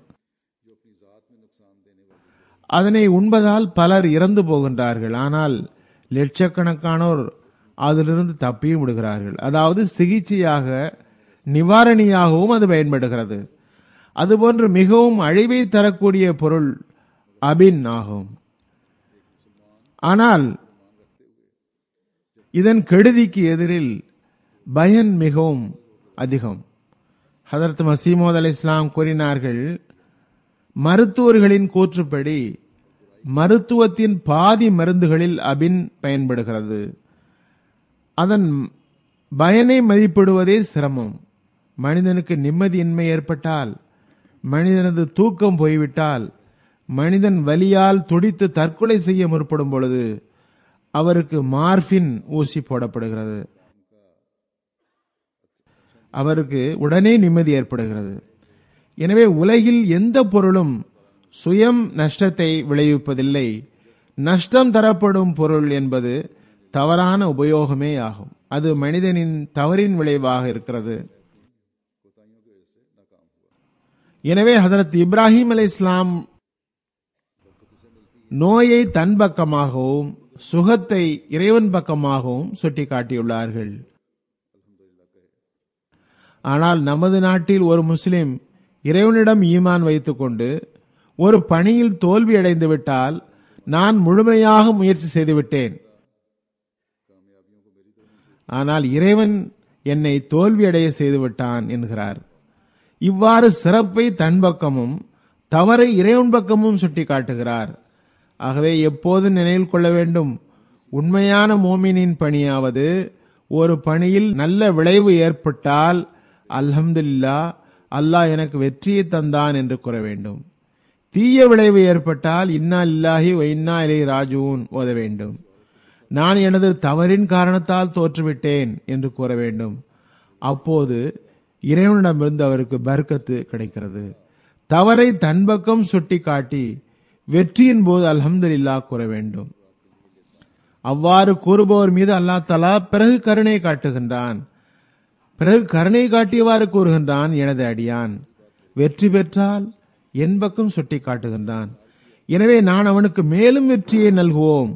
அதனை உண்பதால் பலர் இறந்து போகின்றார்கள் ஆனால் லட்சக்கணக்கானோர் அதிலிருந்து தப்பியும் விடுகிறார்கள் அதாவது சிகிச்சையாக நிவாரணியாகவும் அது பயன்படுகிறது அதுபோன்று மிகவும் அழிவை தரக்கூடிய பொருள் அபின் ஆகும் ஆனால் இதன் கெடுதிக்கு எதிரில் பயன் மிகவும் அதிகம் ஹதரத் மசீமோத் அலி இஸ்லாம் கூறினார்கள் மருத்துவர்களின் கூற்றுப்படி மருத்துவத்தின் பாதி மருந்துகளில் அபின் பயன்படுகிறது அதன் பயனை மதிப்பிடுவதே சிரமம் மனிதனுக்கு நிம்மதியின்மை ஏற்பட்டால் மனிதனது தூக்கம் போய்விட்டால் மனிதன் வலியால் துடித்து தற்கொலை செய்ய முற்படும் பொழுது அவருக்கு மார்பின் ஊசி போடப்படுகிறது அவருக்கு உடனே நிம்மதி ஏற்படுகிறது எனவே உலகில் எந்த பொருளும் சுயம் நஷ்டத்தை விளைவிப்பதில்லை நஷ்டம் தரப்படும் பொருள் என்பது தவறான உபயோகமே ஆகும் அது மனிதனின் தவறின் விளைவாக இருக்கிறது எனவே ஹதரத் இப்ராஹிம் அலை இஸ்லாம் நோயை தன் பக்கமாகவும் சுகத்தை இறைவன் பக்கமாகவும் சுட்டிக்காட்டியுள்ளார்கள் ஆனால் நமது நாட்டில் ஒரு முஸ்லிம் இறைவனிடம் ஈமான் வைத்துக்கொண்டு ஒரு பணியில் தோல்வி அடைந்து விட்டால் நான் முழுமையாக முயற்சி செய்துவிட்டேன் ஆனால் இறைவன் என்னை தோல்வியடைய செய்துவிட்டான் என்கிறார் இவ்வாறு சிறப்பை தன் பக்கமும் தவறை இறைவன் பக்கமும் சுட்டிக்காட்டுகிறார் ஆகவே எப்போது நினைவில் கொள்ள வேண்டும் உண்மையான மோமினின் பணியாவது ஒரு பணியில் நல்ல விளைவு ஏற்பட்டால் அல்ஹம்துலில்லா அல்லாஹ் எனக்கு வெற்றியை தந்தான் என்று கூற வேண்டும் தீய விளைவு ஏற்பட்டால் இன்னா இல்லாஹி வ இன்னா இலை ராஜூன் ஓத வேண்டும் நான் எனது தவறின் காரணத்தால் தோற்றுவிட்டேன் என்று கூற வேண்டும் அப்போது இறைவனிடமிருந்து அவருக்கு பர்க்கத்து கிடைக்கிறது தவறை தன் பக்கம் சுட்டிக்காட்டி வெற்றியின் போது அல்ஹம்துலில்லா கூற வேண்டும் அவ்வாறு கூறுபவர் மீது அல்லாஹ் தலா பிறகு கருணை காட்டுகின்றான் பிறகு கருணை காட்டியவாறு கூறுகின்றான் எனது அடியான் வெற்றி பெற்றால் என் பக்கம் சுட்டி காட்டுகின்றான் எனவே நான் அவனுக்கு மேலும் வெற்றியை நல்குவோம்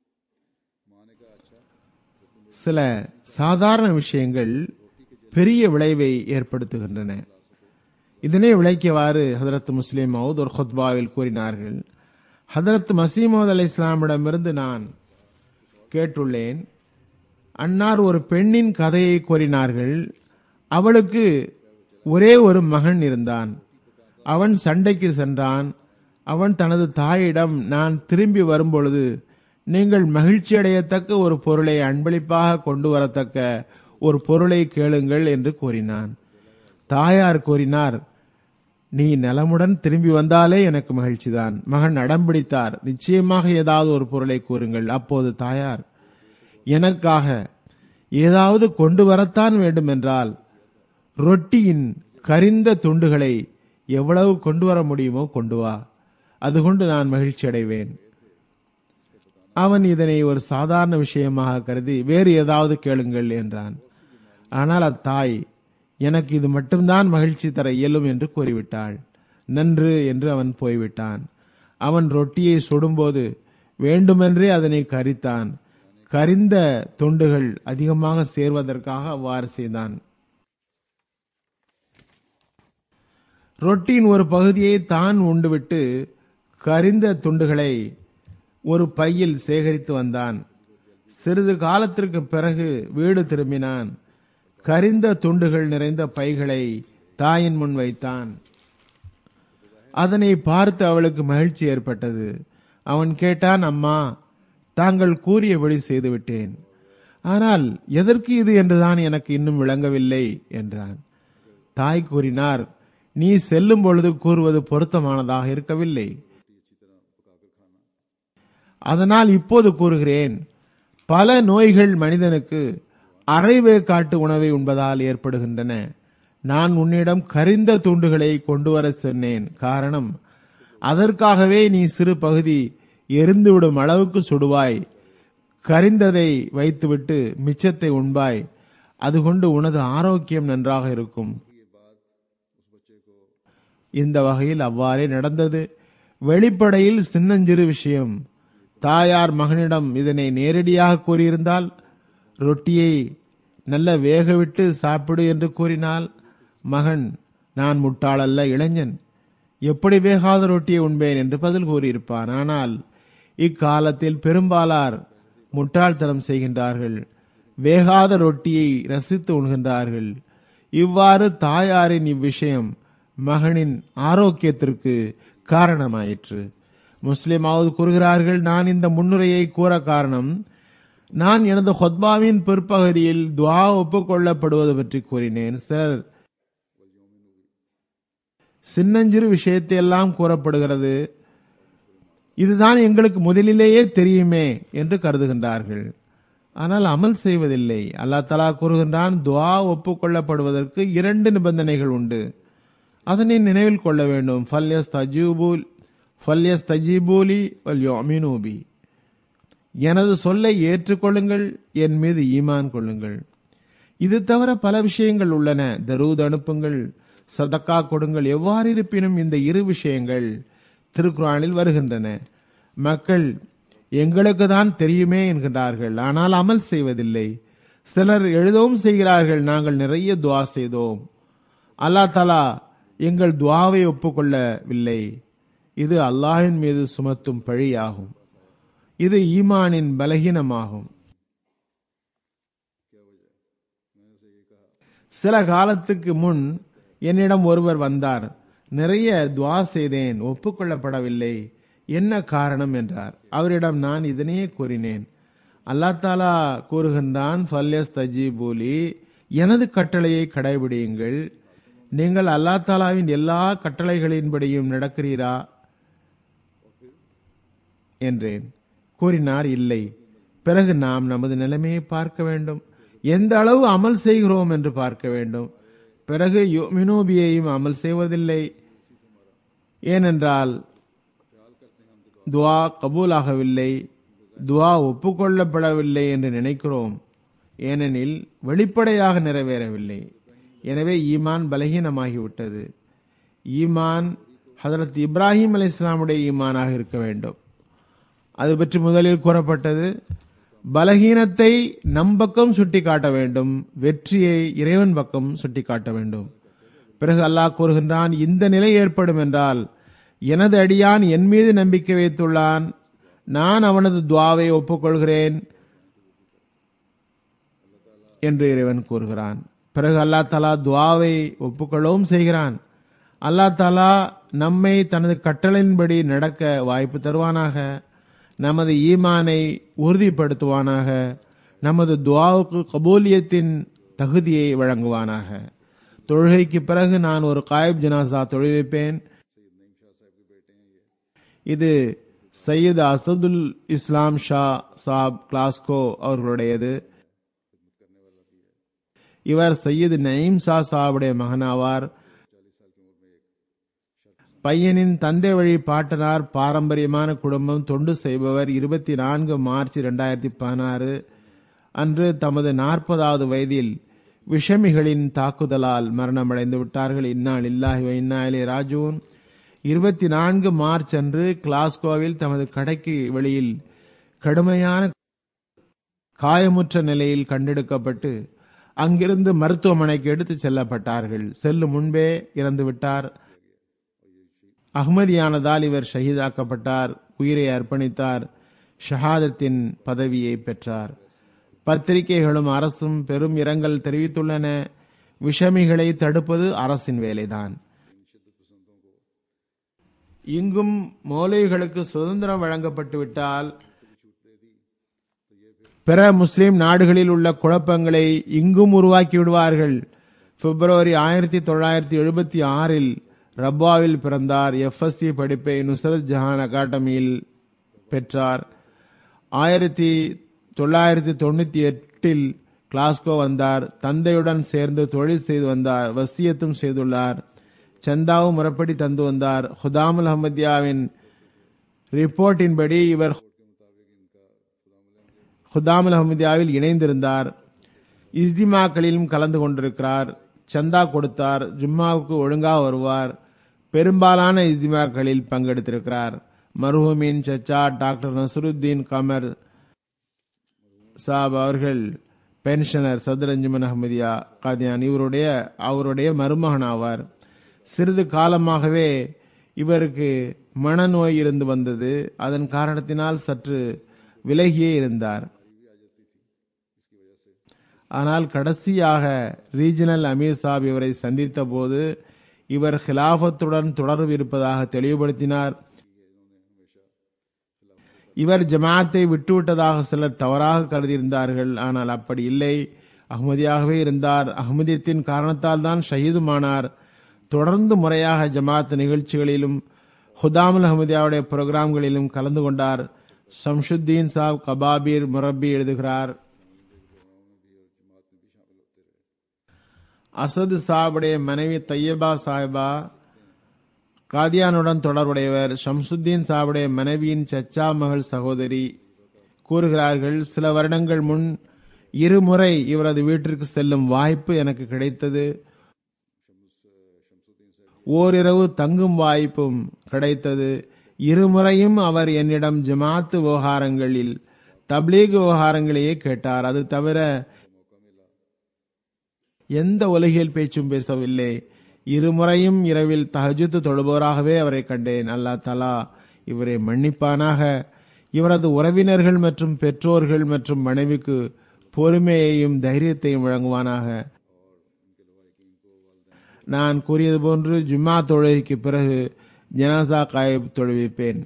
சில சாதாரண விஷயங்கள் பெரிய விளைவை ஏற்படுத்துகின்றன இதனை விளக்கியவாறு ஹதரத் முஸ்லிம் மவுத் ஒரு ஹுத்பாவில் கூறினார்கள் ஹதரத் மசீமது அலி இஸ்லாமிடமிருந்து நான் கேட்டுள்ளேன் அன்னார் ஒரு பெண்ணின் கதையை கூறினார்கள் அவளுக்கு ஒரே ஒரு மகன் இருந்தான் அவன் சண்டைக்கு சென்றான் அவன் தனது தாயிடம் நான் திரும்பி வரும்பொழுது நீங்கள் மகிழ்ச்சி அடையத்தக்க ஒரு பொருளை அன்பளிப்பாக கொண்டு வரத்தக்க ஒரு பொருளை கேளுங்கள் என்று கூறினான் தாயார் கூறினார் நீ நலமுடன் திரும்பி வந்தாலே எனக்கு மகிழ்ச்சிதான் மகன் அடம்பிடித்தார் நிச்சயமாக ஏதாவது ஒரு பொருளை கூறுங்கள் அப்போது தாயார் எனக்காக ஏதாவது கொண்டு வரத்தான் வேண்டும் என்றால் ரொட்டியின் கரிந்த துண்டுகளை எவ்வளவு கொண்டு வர முடியுமோ கொண்டு வா அது கொண்டு நான் மகிழ்ச்சி அடைவேன் அவன் இதனை ஒரு சாதாரண விஷயமாக கருதி வேறு ஏதாவது கேளுங்கள் என்றான் ஆனால் அத்தாய் எனக்கு இது மட்டும்தான் மகிழ்ச்சி தர இயலும் என்று கூறிவிட்டாள் நன்று என்று அவன் போய்விட்டான் அவன் ரொட்டியை சுடும்போது வேண்டுமென்றே அதனை கரித்தான் கரிந்த துண்டுகள் அதிகமாக சேர்வதற்காக அவ்வாறு செய்தான் ரொட்டியின் ஒரு பகுதியை தான் உண்டுவிட்டு கரிந்த துண்டுகளை ஒரு பையில் சேகரித்து வந்தான் சிறிது காலத்திற்கு பிறகு வீடு திரும்பினான் கரிந்த துண்டுகள் நிறைந்த பைகளை தாயின் முன் வைத்தான் அதனை பார்த்து அவளுக்கு மகிழ்ச்சி ஏற்பட்டது அவன் கேட்டான் அம்மா தாங்கள் கூறியபடி செய்துவிட்டேன் ஆனால் எதற்கு இது என்றுதான் எனக்கு இன்னும் விளங்கவில்லை என்றான் தாய் கூறினார் நீ செல்லும் பொழுது கூறுவது பொருத்தமானதாக இருக்கவில்லை அதனால் இப்போது கூறுகிறேன் பல நோய்கள் மனிதனுக்கு அரைவே காட்டு உணவை உண்பதால் ஏற்படுகின்றன நான் உன்னிடம் கரிந்த துண்டுகளை கொண்டு வர சொன்னேன் காரணம் அதற்காகவே நீ சிறு பகுதி எரிந்துவிடும் அளவுக்கு சுடுவாய் கரிந்ததை வைத்துவிட்டு மிச்சத்தை உண்பாய் அது கொண்டு உனது ஆரோக்கியம் நன்றாக இருக்கும் இந்த வகையில் அவ்வாறே நடந்தது வெளிப்படையில் சின்னஞ்சிறு விஷயம் தாயார் மகனிடம் இதனை நேரடியாக கூறியிருந்தால் ரொட்டியை நல்ல வேகவிட்டு சாப்பிடு என்று கூறினால் மகன் நான் முட்டாளல்ல இளைஞன் எப்படி வேகாத ரொட்டியை உண்பேன் என்று பதில் கூறியிருப்பான் ஆனால் இக்காலத்தில் பெரும்பாலார் முட்டாள்தனம் செய்கின்றார்கள் வேகாத ரொட்டியை ரசித்து உண்கின்றார்கள் இவ்வாறு தாயாரின் இவ்விஷயம் மகனின் ஆரோக்கியத்திற்கு காரணமாயிற்று முஸ்லிமாவது கூறுகிறார்கள் நான் இந்த முன்னுரையை கூற காரணம் நான் எனது ஹொத்பாவின் பிற்பகுதியில் துவா ஒப்புக்கொள்ளப்படுவது பற்றி கூறினேன் சார் சின்னஞ்சிறு விஷயத்தை எல்லாம் கூறப்படுகிறது இதுதான் எங்களுக்கு முதலிலேயே தெரியுமே என்று கருதுகின்றார்கள் ஆனால் அமல் செய்வதில்லை அல்லாஹ் தலா கூறுகின்றான் துவா ஒப்புக்கொள்ளப்படுவதற்கு இரண்டு நிபந்தனைகள் உண்டு அதனை நினைவில் கொள்ள வேண்டும் ஃபல்யஸ் தஜீபூல் ஃபல்யஸ் தஜீபூலி வல் யோமினூபி எனது சொல்லை ஏற்றுக்கொள்ளுங்கள் என் மீது ஈமான் கொள்ளுங்கள் இது தவிர பல விஷயங்கள் உள்ளன தரூத் அனுப்புங்கள் சதக்கா கொடுங்கள் எவ்வாறு இருப்பினும் இந்த இரு விஷயங்கள் திருக்குறானில் வருகின்றன மக்கள் எங்களுக்கு தான் தெரியுமே என்கின்றார்கள் ஆனால் அமல் செய்வதில்லை சிலர் எழுதவும் செய்கிறார்கள் நாங்கள் நிறைய துவா செய்தோம் அல்லா தலா எங்கள் துவாவை ஒப்புக்கொள்ளவில்லை இது அல்லாஹின் மீது சுமத்தும் பழியாகும் இது ஈமானின் பலகீனமாகும் சில காலத்துக்கு முன் என்னிடம் ஒருவர் வந்தார் நிறைய துவா செய்தேன் ஒப்புக்கொள்ளப்படவில்லை என்ன காரணம் என்றார் அவரிடம் நான் இதனையே கூறினேன் அல்லா தாலா கூறுகின்றான் ஃபல்யஸ் தஜீபூலி எனது கட்டளையை கடைபிடியுங்கள் நீங்கள் அல்லா தாலாவின் எல்லா கட்டளைகளின்படியும் நடக்கிறீரா என்றேன் கூறினார் இல்லை பிறகு நாம் நமது நிலைமையை பார்க்க வேண்டும் எந்த அளவு அமல் செய்கிறோம் என்று பார்க்க வேண்டும் பிறகு மினோபியையும் அமல் செய்வதில்லை ஏனென்றால் துவா கபூலாகவில்லை துவா ஒப்புக்கொள்ளப்படவில்லை என்று நினைக்கிறோம் ஏனெனில் வெளிப்படையாக நிறைவேறவில்லை எனவே ஈமான் பலகீனமாகிவிட்டது ஈமான் ஹதரத் இப்ராஹிம் அலி இஸ்லாமுடைய ஈமானாக இருக்க வேண்டும் அது பற்றி முதலில் கூறப்பட்டது பலகீனத்தை நம் பக்கம் சுட்டி காட்ட வேண்டும் வெற்றியை இறைவன் பக்கம் சுட்டி காட்ட வேண்டும் பிறகு அல்லாஹ் கூறுகின்றான் இந்த நிலை ஏற்படும் என்றால் எனது அடியான் என் மீது நம்பிக்கை வைத்துள்ளான் நான் அவனது துவாவை ஒப்புக்கொள்கிறேன் என்று இறைவன் கூறுகிறான் பிறகு அல்லா தலா துவாவை ஒப்புக்கொள்ளவும் செய்கிறான் அல்லா தலா நம்மை தனது கட்டளையின்படி நடக்க வாய்ப்பு தருவானாக நமது ஈமானை உறுதிப்படுத்துவானாக நமது துவாவுக்கு கபூலியத்தின் தகுதியை வழங்குவானாக தொழுகைக்கு பிறகு நான் ஒரு காயிப் ஜனாசா தொழுவிப்பேன் இது சையது அசதுல் இஸ்லாம் ஷா சாப் கிளாஸ்கோ அவர்களுடையது இவர் சையது நயீம் ஷா சாவுடைய மகனாவார் பையனின் தந்தை வழி பாட்டனார் பாரம்பரியமான குடும்பம் தொண்டு செய்பவர் இருபத்தி நான்கு மார்ச் இரண்டாயிரத்தி பதினாறு அன்று தமது நாற்பதாவது வயதில் விஷமிகளின் தாக்குதலால் மரணமடைந்து விட்டார்கள் இந்நாள் இல்லாஹி இந்நாளே ராஜூன் இருபத்தி நான்கு மார்ச் அன்று கிளாஸ்கோவில் தமது கடைக்கு வெளியில் கடுமையான காயமுற்ற நிலையில் கண்டெடுக்கப்பட்டு அங்கிருந்து மருத்துவமனைக்கு எடுத்துச் செல்லப்பட்டார்கள் செல்லும் முன்பே இறந்து விட்டார் அகமதியானதால் இவர் ஷஹீதாக்கப்பட்டார் உயிரை அர்ப்பணித்தார் ஷஹாதத்தின் பதவியை பெற்றார் பத்திரிகைகளும் அரசும் பெரும் இரங்கல் தெரிவித்துள்ளன விஷமிகளை தடுப்பது அரசின் வேலைதான் இங்கும் மௌலைகளுக்கு சுதந்திரம் வழங்கப்பட்டு விட்டால் பிற முஸ்லிம் நாடுகளில் உள்ள குழப்பங்களை இங்கும் உருவாக்கி விடுவார்கள் பிப்ரவரி ஆயிரத்தி தொள்ளாயிரத்தி எழுபத்தி ஆறில் ரப்பாவில் பிறந்தார் எஃப்எஸ்சி படிப்பை நுசரத் ஜஹான் அகாடமியில் பெற்றார் ஆயிரத்தி தொள்ளாயிரத்தி தொண்ணூத்தி எட்டில் கிளாஸ்கோ வந்தார் தந்தையுடன் சேர்ந்து தொழில் செய்து வந்தார் வசியத்தும் செய்துள்ளார் சந்தாவும் முறைப்படி தந்து வந்தார் ஹுதாமுல் அஹமதியாவின் ரிப்போர்ட்டின்படி இவர் ஹுதாமுல் அஹமதியாவில் இணைந்திருந்தார் இஸ்திமாக்களிலும் கலந்து கொண்டிருக்கிறார் சந்தா கொடுத்தார் ஜும்மாவுக்கு ஒழுங்காக வருவார் பெரும்பாலான இஸ்திமாக்களில் பங்கெடுத்திருக்கிறார் மருஹூமின் சச்சா டாக்டர் நசருத்தீன் கமர் சாப் அவர்கள் பென்ஷனர் சதுரஞ்சுமன் அஹமதியா காதியான் இவருடைய அவருடைய மருமகன் ஆவார் சிறிது காலமாகவே இவருக்கு மனநோய் இருந்து வந்தது அதன் காரணத்தினால் சற்று விலகியே இருந்தார் ஆனால் கடைசியாக ரீஜனல் அமீர் சாப் இவரை சந்தித்த போது இவர் ஹிலாபத்துடன் தொடர்பு இருப்பதாக தெளிவுபடுத்தினார் இவர் ஜமாத்தை விட்டுவிட்டதாக சிலர் தவறாக கருதியிருந்தார்கள் ஆனால் அப்படி இல்லை அகமதியாகவே இருந்தார் அகமதியத்தின் காரணத்தால் தான் ஷஹீதுமானார் தொடர்ந்து முறையாக ஜமாத் நிகழ்ச்சிகளிலும் ஹுதாமுல் அஹமதியாவுடைய புரோகிராம்களிலும் கலந்து கொண்டார் சம்ஷுத்தீன் சாப் கபாபீர் முரப்பி எழுதுகிறார் அசது சாவுடைய மனைவி தையபா சாஹிபா காதியானுடன் தொடர்புடையவர் ஷம்சுத்தீன் சாவுடைய மனைவியின் சச்சா மகள் சகோதரி கூறுகிறார்கள் சில வருடங்கள் முன் இருமுறை இவரது வீட்டிற்கு செல்லும் வாய்ப்பு எனக்கு கிடைத்தது ஓரிரவு தங்கும் வாய்ப்பும் கிடைத்தது இருமுறையும் அவர் என்னிடம் ஜமாத்து விவகாரங்களில் தப்லீக் விவகாரங்களையே கேட்டார் அது தவிர எந்த உலகியல் பேச்சும் பேசவில்லை இருமுறையும் இரவில் தஹஜுத்து தொழுபவராகவே அவரை கண்டேன் அல்லா தலா இவரை மன்னிப்பானாக இவரது உறவினர்கள் மற்றும் பெற்றோர்கள் மற்றும் மனைவிக்கு பொறுமையையும் தைரியத்தையும் வழங்குவானாக நான் கூறியது போன்று ஜும்மா தொழுகைக்கு பிறகு ஜனாசா காயப் தொழுவிப்பேன்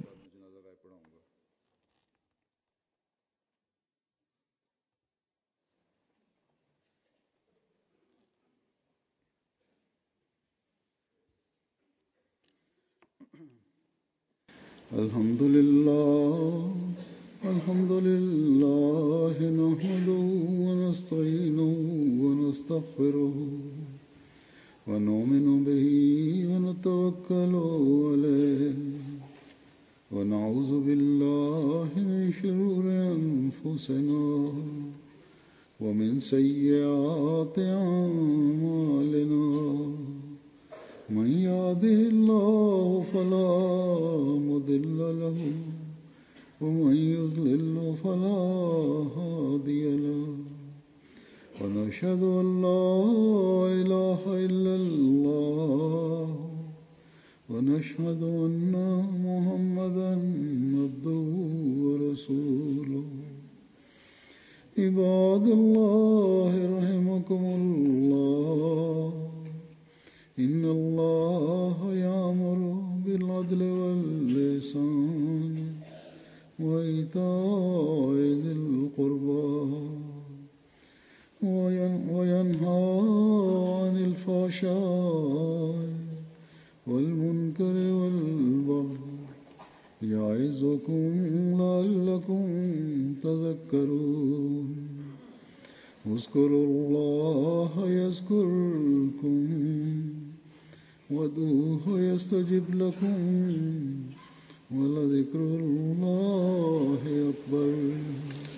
الحمد لله الحمد لله نحمده ونستعينه ونستغفره ونؤمن به ونتوكل عليه ونعوذ بالله من شرور أنفسنا ومن سيئات أعمالنا من يهده الله فلا مضل له ومن يضلل فلا هادي له ونشهد أن لا إله إلا الله ونشهد أن محمدا عبده ورسوله عباد الله رحمكم الله إن الله يأمر بالعدل واللسان وإيتاء ذي القربى وينهى عن الفحشاء والمنكر والبغي يعظكم لعلكم تذكرون اذكروا الله يذكركم وادعوه يستجب لكم ولذكر الله أكبر